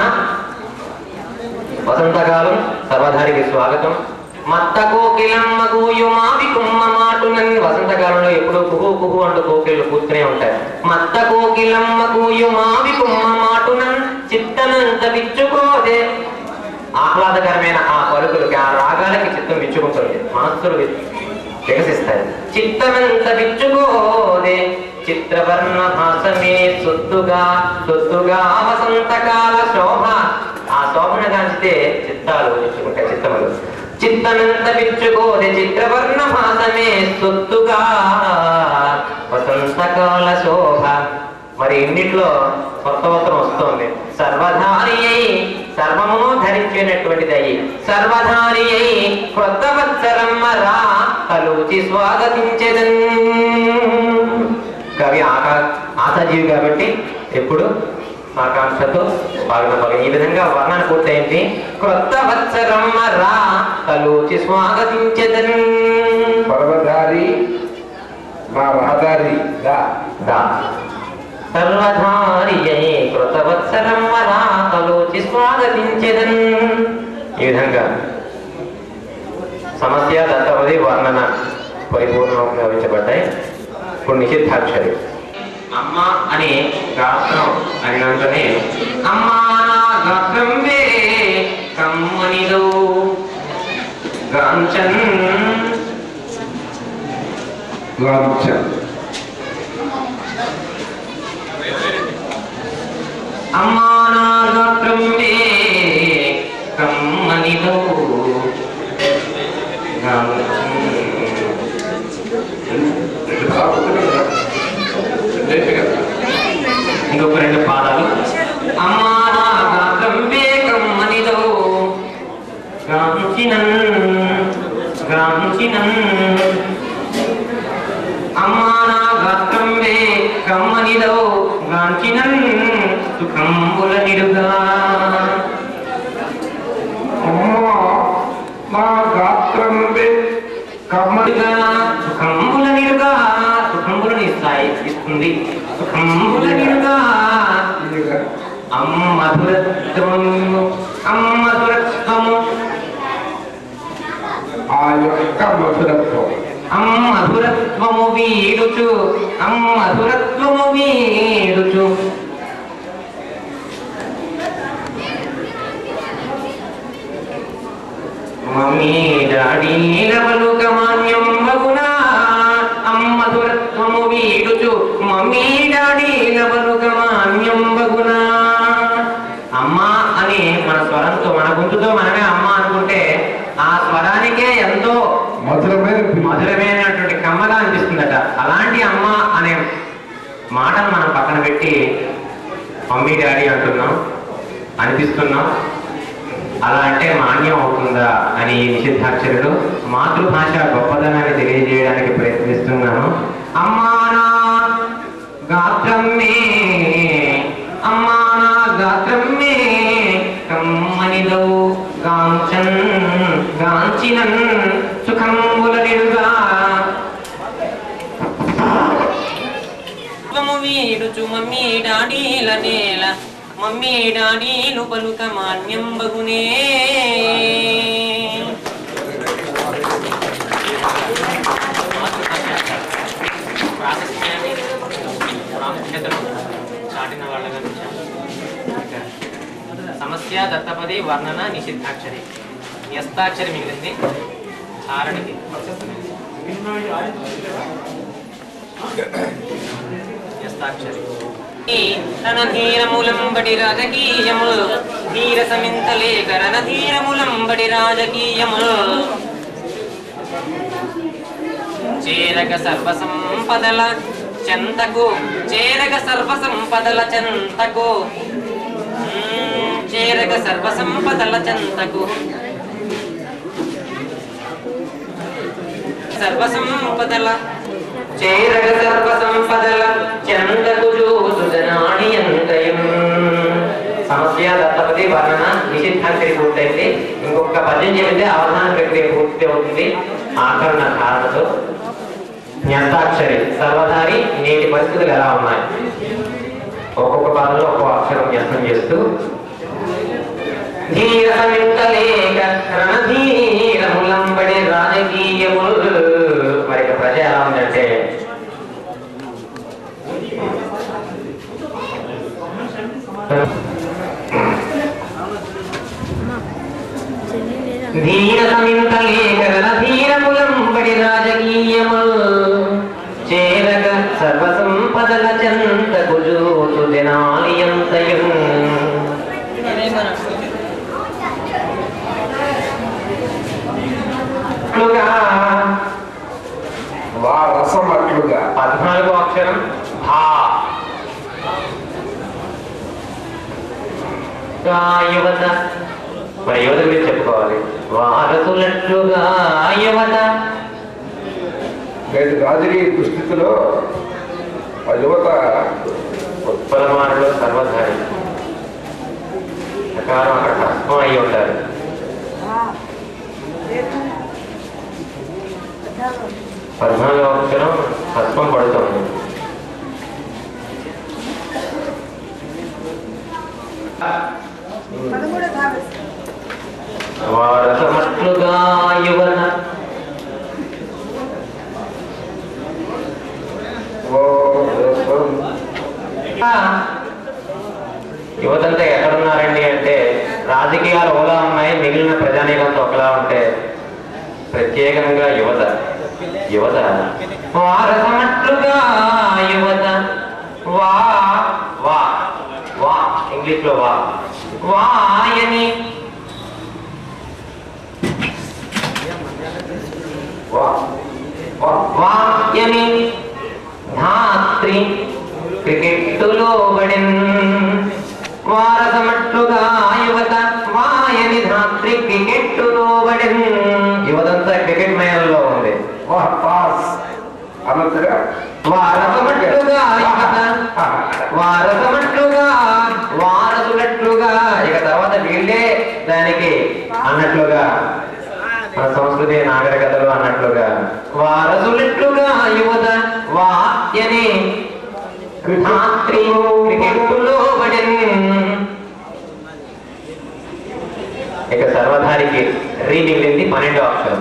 వసంతకాలం సర్వధారికి స్వాగతం మత్త కోకిలమ్మ కూయుమావి కుమ్మ మాటునన్ వసంతకాలంలో ఎప్పుడూ కుహు కుహు అంటూ కోకిళ్ళు కూర్చునే ఉంటాయి మత్త కోకిలమ్మ కూయుమావి కుమ్మ మాటునన్ చిత్తనంత విచ్చుకోదే ఆహ్లాదకరమైన ఆ పలుకులకి ఆ రాగాలకి చిత్తం విచ్చుకుంటుంది మనస్సులు వి- వికసిస్తాయి చిత్తమంత విచ్చుకోదే చిత్రవర్ణ భాసమే సొత్తుగా సొత్తుగా వసంతకాల శోభ ఆ శోభను కాంచితే చిత్తాలు విచ్చుకుంటాయి చిత్తములు చిత్తమంత విచ్చుకోదే చిత్రవర్ణ భాసమే సొత్తుగా వసంతకాల శోభ మరి ఇన్నిట్లో కొత్త వస్త్రం వస్తుంది సర్వధారి అయి సర్వమును ధరించినటువంటిది అయి సర్వధారి అయి కొత్త వత్సరమ్మ రా కలుచి స్వాగతించదన్ కవి ఆకా ఆశాజీవి కాబట్టి ఎప్పుడు ఆకాంక్షతో పాల్గొన పగ ఈ విధంగా వర్ణన పూర్తయింది క్రొత్త వత్సరం రా తలోచి స్వాగతించదన్ పర్వధారి మా రహదారి దా దా సర్వధారియై కృత వత్సరం రా తలోచి స్వాగతించదన్ ఈ విధంగా సమస్య దత్తవది వర్ణన పరిపూర్ణంగా వివరించబడ్డాయి ఇప్పుడు నిషిద్ధాక్షరి అమ్మ అనే గాత్రం అన్నంతనే అమ్మా నా గాత్రం వే కమ్మనిలో గాంచన్ లాంఛన్ అమ్మా నా గాత్రం వే కమ్మనిలో గాంచన్ ఇంకొక రెండు పాదాలు అమ్మా నా గాత్రం వేగం అనిదో గాంచినన్ గాంచినన్ అమ్మా నా గాత్రం వేగం అనిదో గాంచినన్ సుఖంబుల నిడుగా అమ్మా నా గాత్రం కమ్మడిగా సుఖంబుల నిడుగా సుఖంబులను ఇస్తాయి ఇస్తుంది సుఖంబుల నిడుగా అమ్మధురత్వము అమ్మధురత్వము ఆ యొక్క మధురత్వం అమ్మధురత్వము వీడుచు అమ్మధురత్వము వీడుచు మమ్మీ డాడీ నీలవలు గమాన్యం మగునా అమ్మధురత్వము వీడుచు మమ్మీ డాడీ లవలు గమాన్యం మగునా అమ్మ అని మన స్వరంతో మన గొంతుతో మనమే అమ్మ అనుకుంటే ఆ స్వరానికే ఎంతో మధురమైన మధురమైనటువంటి కమ్మగా అనిపిస్తుందట అలాంటి అమ్మ అనే మాటను మనం పక్కన పెట్టి మమ్మీ డాడీ అంటున్నాం అనిపిస్తున్నాం అలా అంటే మాన్యం అవుతుందా అని ఈ నిషిద్ధాక్షరుడు మాతృభాష గొప్పదనాన్ని తెలియజేయడానికి ప్రయత్నిస్తున్నాను అమ్మానా గాత్రం మే అమ్మానా గాత్రం మే కమ్మనిదో గాంచన్ గాంచినన్ సుఖంబుల నిడుగా వీడుచు మమ్మీ డాడీల నేల మమ్మీ డాడీలు పలుక మాన్యం బగునే ప్రాముఖ్యతను చాటిన వాళ్ళగా సమస్య దత్తపది వర్ణన నిషిద్ధాక్షరి న్యస్తాక్షరి మిగిలింది ధారణకి న్యస్తాక్షరి రణధీరములంబడి రాజకీయములు ధీర సమింతలేక రణధీరములంబడి రాజకీయములు చేరగ సర్వ సంపదల చెంతకు చేరగ సర్వ సంపదల చెంతకు మ్మ్, చేరగ సర్వ సంపదల చెంతకు సర్వ సంపదల చేరగ సర్వ సంపదల చెంతకు చూసుదనాడి ఎంతయం సమస్య దత్తపతి వర్ణన నిషిద్ధాంతరి పూర్తయింది ఇంకొక పద్యం చెబితే అవధాన ప్రక్రియ పూర్తి అవుతుంది ఆకరణ ధారణతో జ్ఞాతాక్షరి సర్వధారి నేటి పరిస్థితులు ఎలా ఉన్నాయి ఒక్కొక్క పదంలో ఒక్కో అక్షరం జ్ఞాపకం చేస్తూ ధీర సమింతలేక రణధీరములంబడి రాజకీయములు మరి ఇక ప్రజ ఎలా ఉందంటే ధీర సమింతలేక రణధీరములంబడి రాజకీయములు చేరగ సర్వసంపదల చంత గుజూటు జనాలియంతయం అట్లుగా వా రసం అట్లుగా పద్నాలుగో అక్షరం భా గా యువత మరి యువత గురించి చెప్పుకోవాలి వారసులట్లుగా యువత నేటి రాజకీయ దుస్థితిలో ఆ యువత ఉత్పలమానుడు సర్వధారి కారం అక్కడ హస్తం అయి ఉంటారు పద్నాలుగో అక్షరం హస్తం పడుతుంది వారసమట్లుగా యువన యువతంతా ఎక్కడున్నారండి అంటే రాజకీయాలు ఒకలా ఉన్నాయి మిగిలిన ప్రజానీకంతో ఒకలా ఉంటే ప్రత్యేకంగా యువత యువత వారసమట్లుగా యువత వా వా వా ఇంగ్లీష్ లో వా వాయని వా వా- వాయని ధాత్రి క్రికెట్టులో బడిన్ వారసమట్లుగా యువత వాయని ధాత్రి క్రికెట్టులో బడిన్ యువతంతా క్రికెట్ మయంలో ఉంది పాస్ అన్నట్టుగా వారసమట్లుగా యువత వారసమట్లుగా వారసులట్లుగా ఇక తర్వాత వీళ్ళే దానికి అన్నట్లుగా మన సంస్కృతి నాగరికతలు అన్నట్లుగా వారసులట్లుగా యువత వాయని ధాత్రి క్రికెట్టులో బడిన్ ఇక సర్వధారికి రీ మిగిలింది పన్నెండో అక్షరం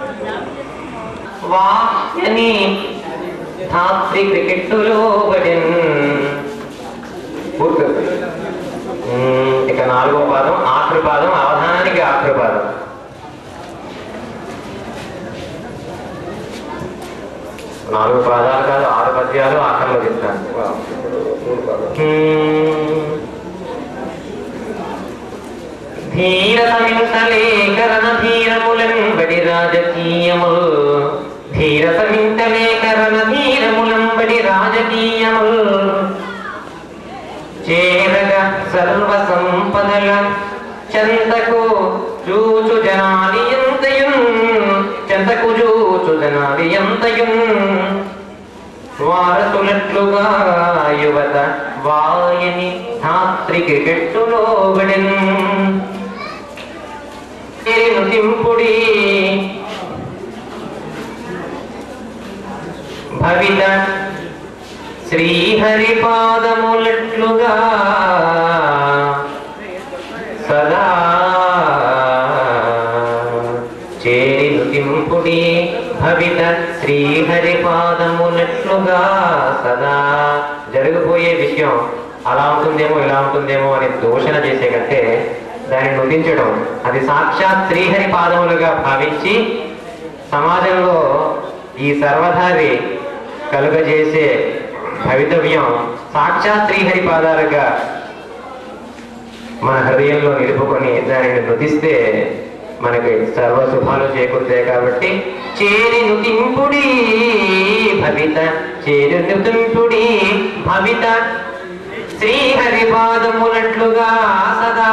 వాయని ధాత్రి క్రికెట్టులో బడిన్ పూర్తి ఉమ్, ఇక నాలుగో పాదం ఆఖరి పాదం అవధానానికి ఆఖరి పాదం నాలుగు పాదాలు కాదు ఆరు పద్యాలు ఆఖరిలో చెప్తాను ఉమ్, ధీర సమింతలేకరణ ధీరములంబడి రాజకీయములు ధీర సమింతలేకరణ ధీరములంబడి రాజకీయములు చేరగ సర్వ సంపదల చెంతకు చూచు జనాలి ఎంతయున్ చెంతకు చూచు జనాలి ఎంతయున్ వారసులట్లుగా యువత వాయని ధాత్రి క్రికెట్టులో బడిన్ తింపుడి భవిత శ్రీహరి పాదములట్లుగా సదా చేరి నుతింపుడి భవిత శ్రీహరి పాదములట్లుగా సదా జరగబోయే విషయం అలా ఉంటుందేమో ఇలా ఉంటుందేమో అని దూషణ చేసే కంటే దాన్ని నుతించడం అది సాక్షాత్ శ్రీహరి పాదములుగా భావించి సమాజంలో ఈ సర్వధారి కలుగజేసే భవితవ్యం సాక్షాత్ శ్రీహరి పాదాలుగా మన హృదయంలో నిలుపుకొని దానిని నుతిస్తే మనకి సర్వ శుభాలు చేకూరుతాయి కాబట్టి చేరి నుతింపుడి భవిత చేరి నుతింపుడి భవిత శ్రీహరి పాదములట్లుగా సదా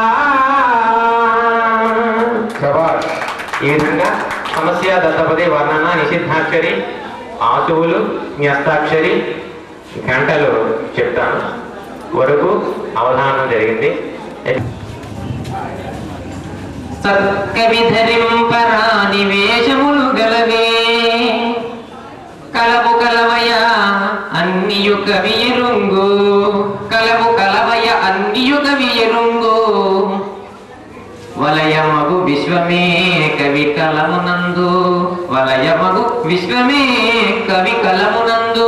ఈ విధంగా సమస్య దత్తపది వర్ణన నిషిద్ధాక్షరి ఆశువులు న్యస్తాక్షరి గంటలు చెప్తాను వరకు అవధానం జరిగింది సత్కవిధరింపరాని వేషములు గలవే కలవు కలవయ అన్నియు కవియరుంగు కలవు కలవయ అన్నియు కవియరుంగు వలయమగు విశ్వమే కవి కలమునందు వలయమగు విశ్వమే కవి కలమునందు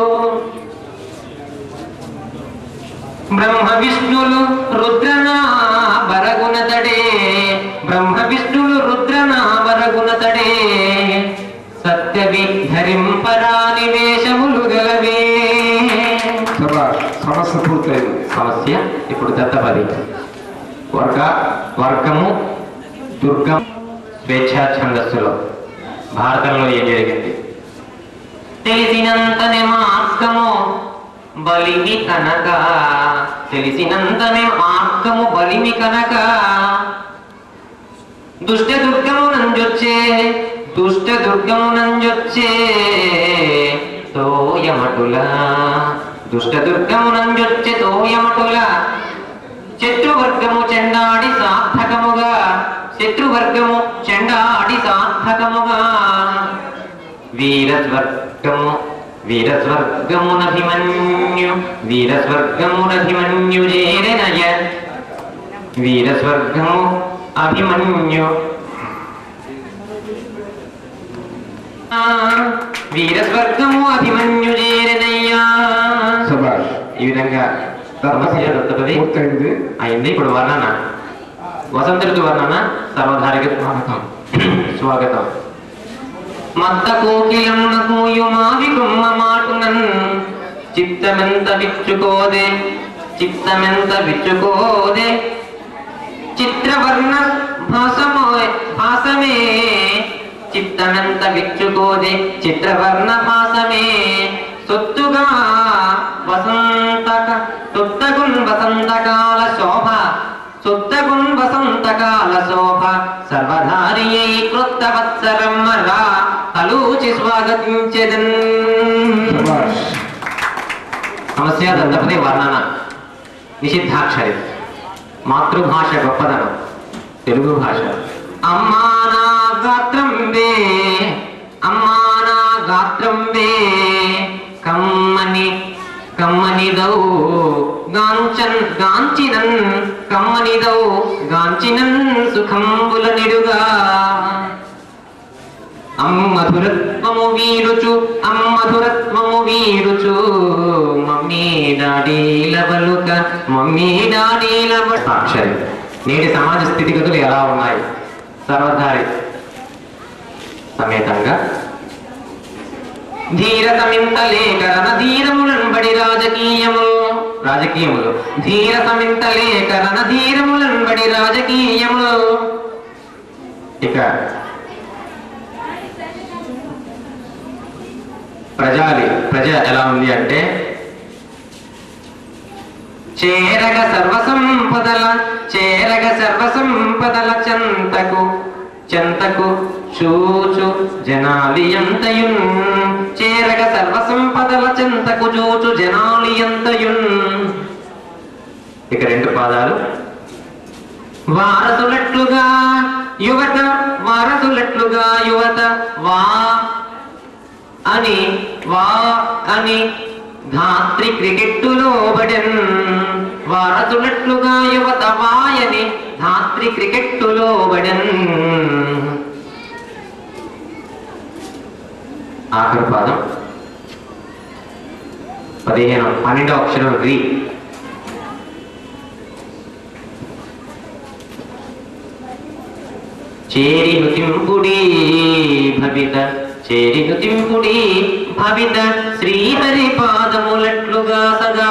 బ్రహ్మ విష్ణులు రుద్రనా వరగుణతడే బ్రహ్మ విష్ణులు రుద్రనా వరగుణతడే సత్యవి ధరింపరాని వేషములు గలవే సమస్య పూర్తయింది సమస్య ఇప్పుడు దత్తపది వర్గ వర్గము దుర్గం స్వేచ్ఛా ఛందస్సులో భారతంలో ఏం జరిగింది తెలిసినంతనే మార్గము బలిమి కనుక తెలిసినంతనే మార్గము బలిమి కనుక దుష్ట దుర్గము నంజొచ్చే దుష్ట దుర్గము నంజొచ్చే తోయమటుల దుష్ట దుర్గము నంజొచ్చే తోయమటుల శత్రువర్గము చెండాడి సార్థకముగా శత్రువర్గము చెండాడి సార్థకముగా వీరస్వర్గము వీరస్వర్గమునభిమన్యు వీరస్వర్గమునభిమన్యు చేరనయ వీరస్వర్గము అభిమన్యు ఆ, వీరస్వర్గము అభిమన్యు చేరనయ్యా సుభాష్ ఈ విధంగా సమస్య దత్తపది పూర్తయింది అయింది ఇప్పుడు వర్ణన వసంత ఋతు వర్ణన సర్వధారికి స్వాగతం స్వాగతం మత్త కోకిలమునకు యుమావి కొమ్మ మాటునన్ చిత్తమెంత విచ్చుకోదే చిత్తమెంత విచ్చుకోదే చిత్రవర్ణ భాసమో భాసమే చిత్తమెంత విచ్చుకోదే చిత్రవర్ణ భాసమే సొత్తుగా వసంతక సొత్తగున్ వసంతకాల శోభ సొత్తగున్ వసంతకాల శోభ సర్వధారియై కృత వత్సరమ్మరా తలూచి స్వాగతించెదన్ సమస్య దత్తపది వర్ణన నిషిద్ధాక్షరి మాతృభాష గొప్పదనం తెలుగు భాష అమ్మా నా గాత్రం వే అమ్మా నా గాత్రం వే కమ్మని కమ్మనిదౌ గాంచన్ గాంచినన్ కమ్మనిదౌ గాంచినన్ సుఖంబుల నిడుగా అమ్మధురత్వము వీరుచు అమ్మధురత్వము వీరుచు మమ్మీ డాడీల బలుక మమ్మీ డాడీల అక్షరి నేటి సమాజ స్థితిగతులు ఎలా ఉన్నాయి సర్వధారి సమేతంగా ధీరతమింత లేఖరణ ధీరములంబడి రాజకీయములు రాజకీయములు ధీరతమింత లేఖరణ ధీరములంబడి రాజకీయములు ఇక ప్రజాలి ప్రజ ఎలా ఉంది అంటే చేరగ సర్వసంపదల చేరగ సర్వసంపదల చెంతకు చెంతకు చూచు జనాలియంతయున్ చేరగ సర్వసంపదల చెంతకు చూచు జనాలియంతయున్ ఇక రెండు పాదాలు వారసులట్లుగా యువత వారసులట్లుగా యువత వా అని వా అని ధాత్రి క్రికెట్టులో బడెన్ వారసులట్లుగా యువత వాయని ధాత్రి క్రికెట్టులో బడెన్ ఆఖరు పాదం పదిహేను పన్నెండో అక్షరం రి చేరి నుతింపుడి భవిత చేరి నుతింపుడి భవిత శ్రీహరి పాదములట్లుగా సదా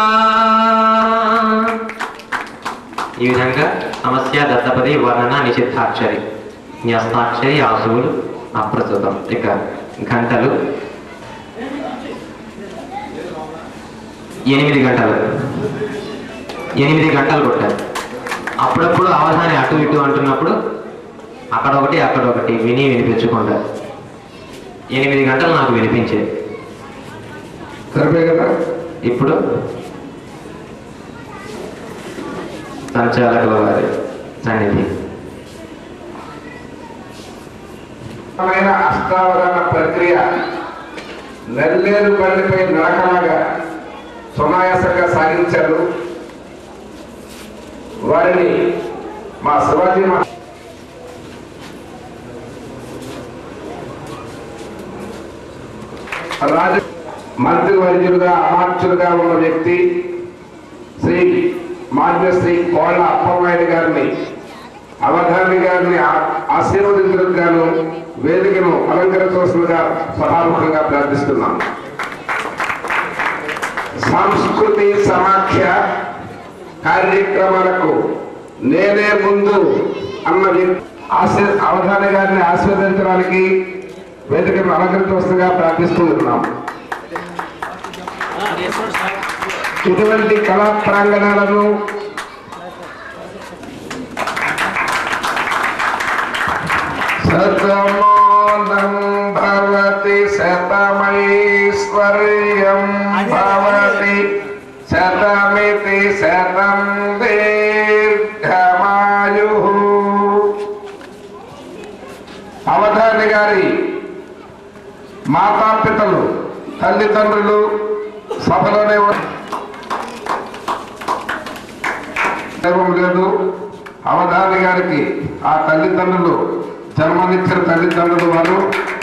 ఈ విధంగా సమస్య దత్తపది వర్ణన నిషిద్ధాక్షరి న్యస్తాక్షరి ఆసువులు అప్రస్తుతం ఇక గంటలు ఎనిమిది గంటలు ఎనిమిది గంటలు కొట్టారు అప్పుడప్పుడు అవధాని అటు ఇటు అంటున్నప్పుడు అక్కడ ఒకటి అక్కడ ఒకటి విని వినిపించుకుంటారు ఎనిమిది గంటలు నాకు వినిపించేది సరిపోయి కదా ఇప్పుడు సంచాలకుల వారి సన్నిధి మైన అష్టావధాన ప్రక్రియ నెల్లేరు బండిపై నడకలాగా సునాయాసంగా సాగించారు వారిని మా శివాజీ మా రాజ మంత్రి వైద్యులుగా అమాత్యులుగా ఉన్న వ్యక్తి శ్రీ మాన్యశ్రీ కోళ్ళ అప్పమాయుడు గారిని అవధాని గారిని ఆ- ఆశీర్వదించడానికి గాను వేదికను అలంకరించవలసిందిగా సభాముఖంగా ప్రార్థిస్తున్నాం సంస్కృతి సమాఖ్య కార్యక్రమాలకు నేనే ముందు అన్న వ్యక్తి ఆశీ అవధాని గారిని ఆశీర్వదించడానికి వేదికను అలంకరించవలసిందిగా ప్రార్థిస్తున్నాం ఇటువంటి కళా ప్రాంగణాలను శతమానం భవతి శతమైశ్వర్యం భవతి శతమితి శతం దీర్ఘమాయు అవధాని గారి మాతాపితలు తల్లిదండ్రులు సభలోనే ఉన్నారు. దైవం లేదు అవధాని గారికి ఆ తల్లిదండ్రులు జన్మనిచ్చిన తల్లిదండ్రులు వారు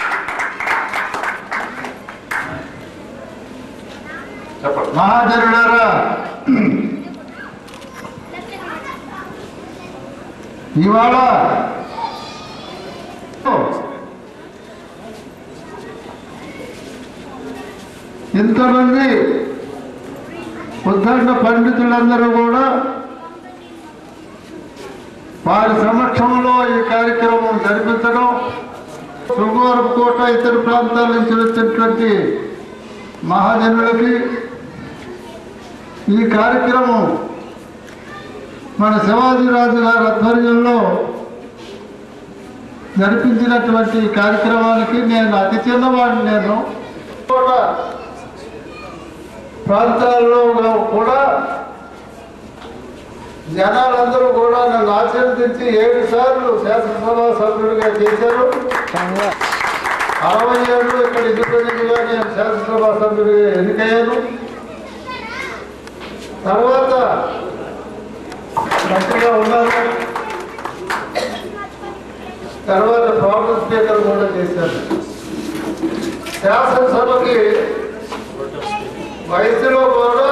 చెప్పండి మహాజనులారా ఇవాళ ఇంతమంది ఉద్దండ పండితులందరూ కూడా వారి సమక్షంలో ఈ కార్యక్రమం జరిపించడం శృంగవరపు కోట ఇతర ప్రాంతాల నుంచి వచ్చినటువంటి మహాజనులకి ఈ కార్యక్రమం మన శివాజీరాజు గారి ఆధ్వర్యంలో జరిపించినటువంటి ఈ కార్యక్రమానికి నేను అతి చిన్నవాడిని నేను కూడా ప్రాంతాల్లో కూడా జనాలందరూ కూడా నన్ను ఆశీర్వదించి ఏడు సార్లు శాసనసభ సభ్యుడిగా చేశారు అరవై ఏళ్ళు ఇక్కడ ఇండిపెండెంట్గా నేను శాసనసభ సభ్యుడిగా ఎన్నికయ్యాను తర్వాత మంత్రిగా ఉన్నారు తర్వాత ప్రాబ్లం స్పీకర్ కూడా చేశాను శాసనసభకి వయసులో కూడా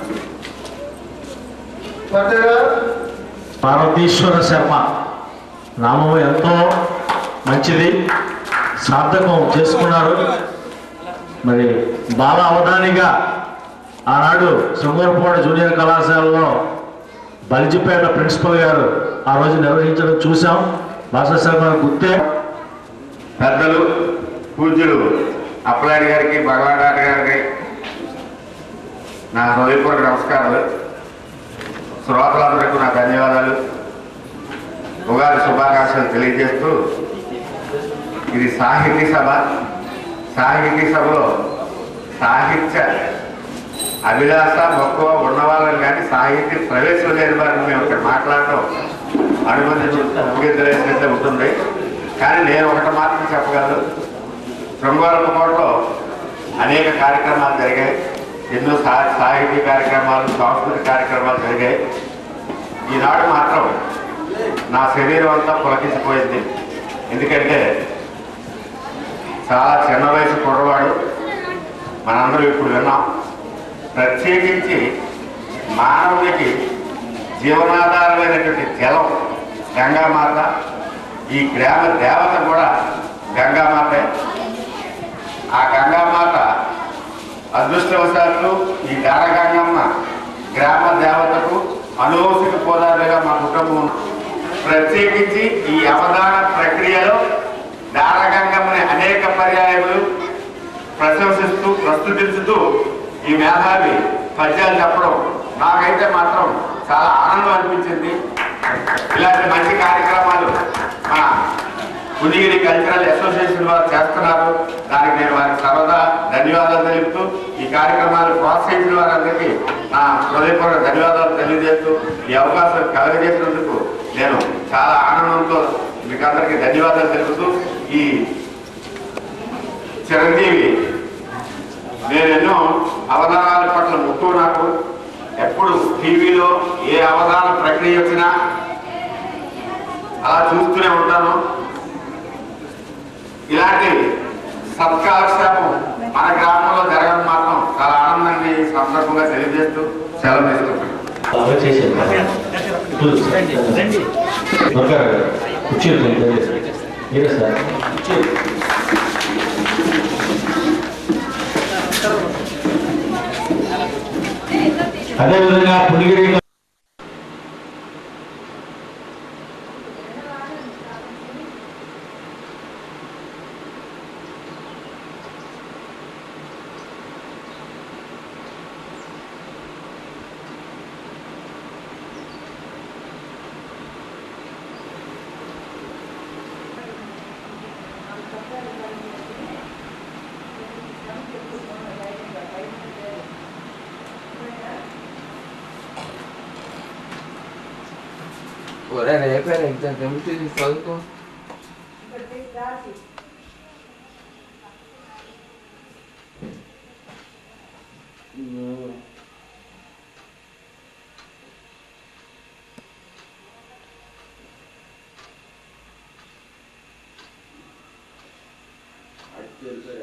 పెద్దగా పార్వతీశ్వర శర్మ నామం ఎంతో మంచిది సార్థకం చేసుకున్నారు మరి బాల అవధానిగా ఆనాడు శృంగరపోట జూనియర్ కళాశాలలో బలిజిపేట ప్రిన్సిపల్ గారు ఆ రోజు నిర్వహించడం చూసాం భాషా శర్మ గుర్తే పెద్దలు పూజ్యులు అప్పలాడి గారికి భగవాన్ గారికి నా హృదయపూర్వక నమస్కారాలు శ్రోతలందరికీ నా ధన్యవాదాలు ఉగాది శుభాకాంక్షలు తెలియజేస్తూ ఇది సాహితీ సభ సాహితీ సభలో సాహిత్య అభిలాష మక్కువ ఉన్నవాళ్ళని కానీ సాహిత్య ప్రవేశం లేని వారిని మేము ఇక్కడ మాట్లాడటం అనుమతి ముగించలేసినట్టే ఉంటుంది కానీ నేను ఒకటి మాత్రం చెప్పగలను శృంగారపు కోటలో అనేక కార్యక్రమాలు జరిగాయి ఎన్నో సా సాహిత్య కార్యక్రమాలు సాంస్కృతిక కార్యక్రమాలు జరిగాయి ఈనాడు మాత్రం నా శరీరం అంతా పులకించిపోయింది ఎందుకంటే చాలా చిన్న వయసు కుర్రవాడు మనందరూ ఇప్పుడు విన్నాం ప్రత్యేకించి మానవునికి జీవనాధారమైనటువంటి జలం గంగామాత ఈ గ్రామ దేవత కూడా గంగామాతే ఆ గంగామాత అదృష్టవశాత్తు ఈ దారగంగమ్మ గ్రామ దేవతకు అనువసిక పోదాలుగా మా కుటుంబం ఉంది. ప్రత్యేకించి ఈ అవధాన ప్రక్రియలో దారగంగమ్మని అనేక పర్యాయములు ప్రశంసిస్తూ ప్రస్తుతించుతూ ఈ మేధావి పద్యాలు చెప్పడం నాకైతే మాత్రం చాలా ఆనందం అనిపించింది ఇలాంటి మంచి కార్యక్రమాలు మన పునిగిరి కల్చరల్ అసోసియేషన్ వారు చేస్తున్నారు దానికి నేను వారికి సర్వదా ధన్యవాదాలు తెలుపుతూ ఈ కార్యక్రమాలు ప్రోత్సహించిన వారందరికీ నా హృదయపూర్వక ధన్యవాదాలు తెలియజేస్తూ ఈ అవకాశం కలగజేసినందుకు నేను చాలా ఆనందంతో మీకు అందరికీ ధన్యవాదాలు తెలుపుతూ ఈ చిరంజీవి నేను ఎన్నో అవధానాల పట్ల ముక్కువ నాకు ఎప్పుడు టీవీలో ఏ అవధాన ప్రక్రియ వచ్చినా అలా చూస్తూనే ఉంటాను ఇలాంటి సత్కాలక్షేపం మన గ్రామంలో జరగడం మాత్రం చాలా ఆనందాన్ని ఈ సందర్భంగా తెలియజేస్తూ సెలవు తీసుకుంటున్నాను అదేవిధంగా పులిగిరి ఒరే రేపే ఎగ్జామ్ ఎంపీ చదువుకో తెలుసా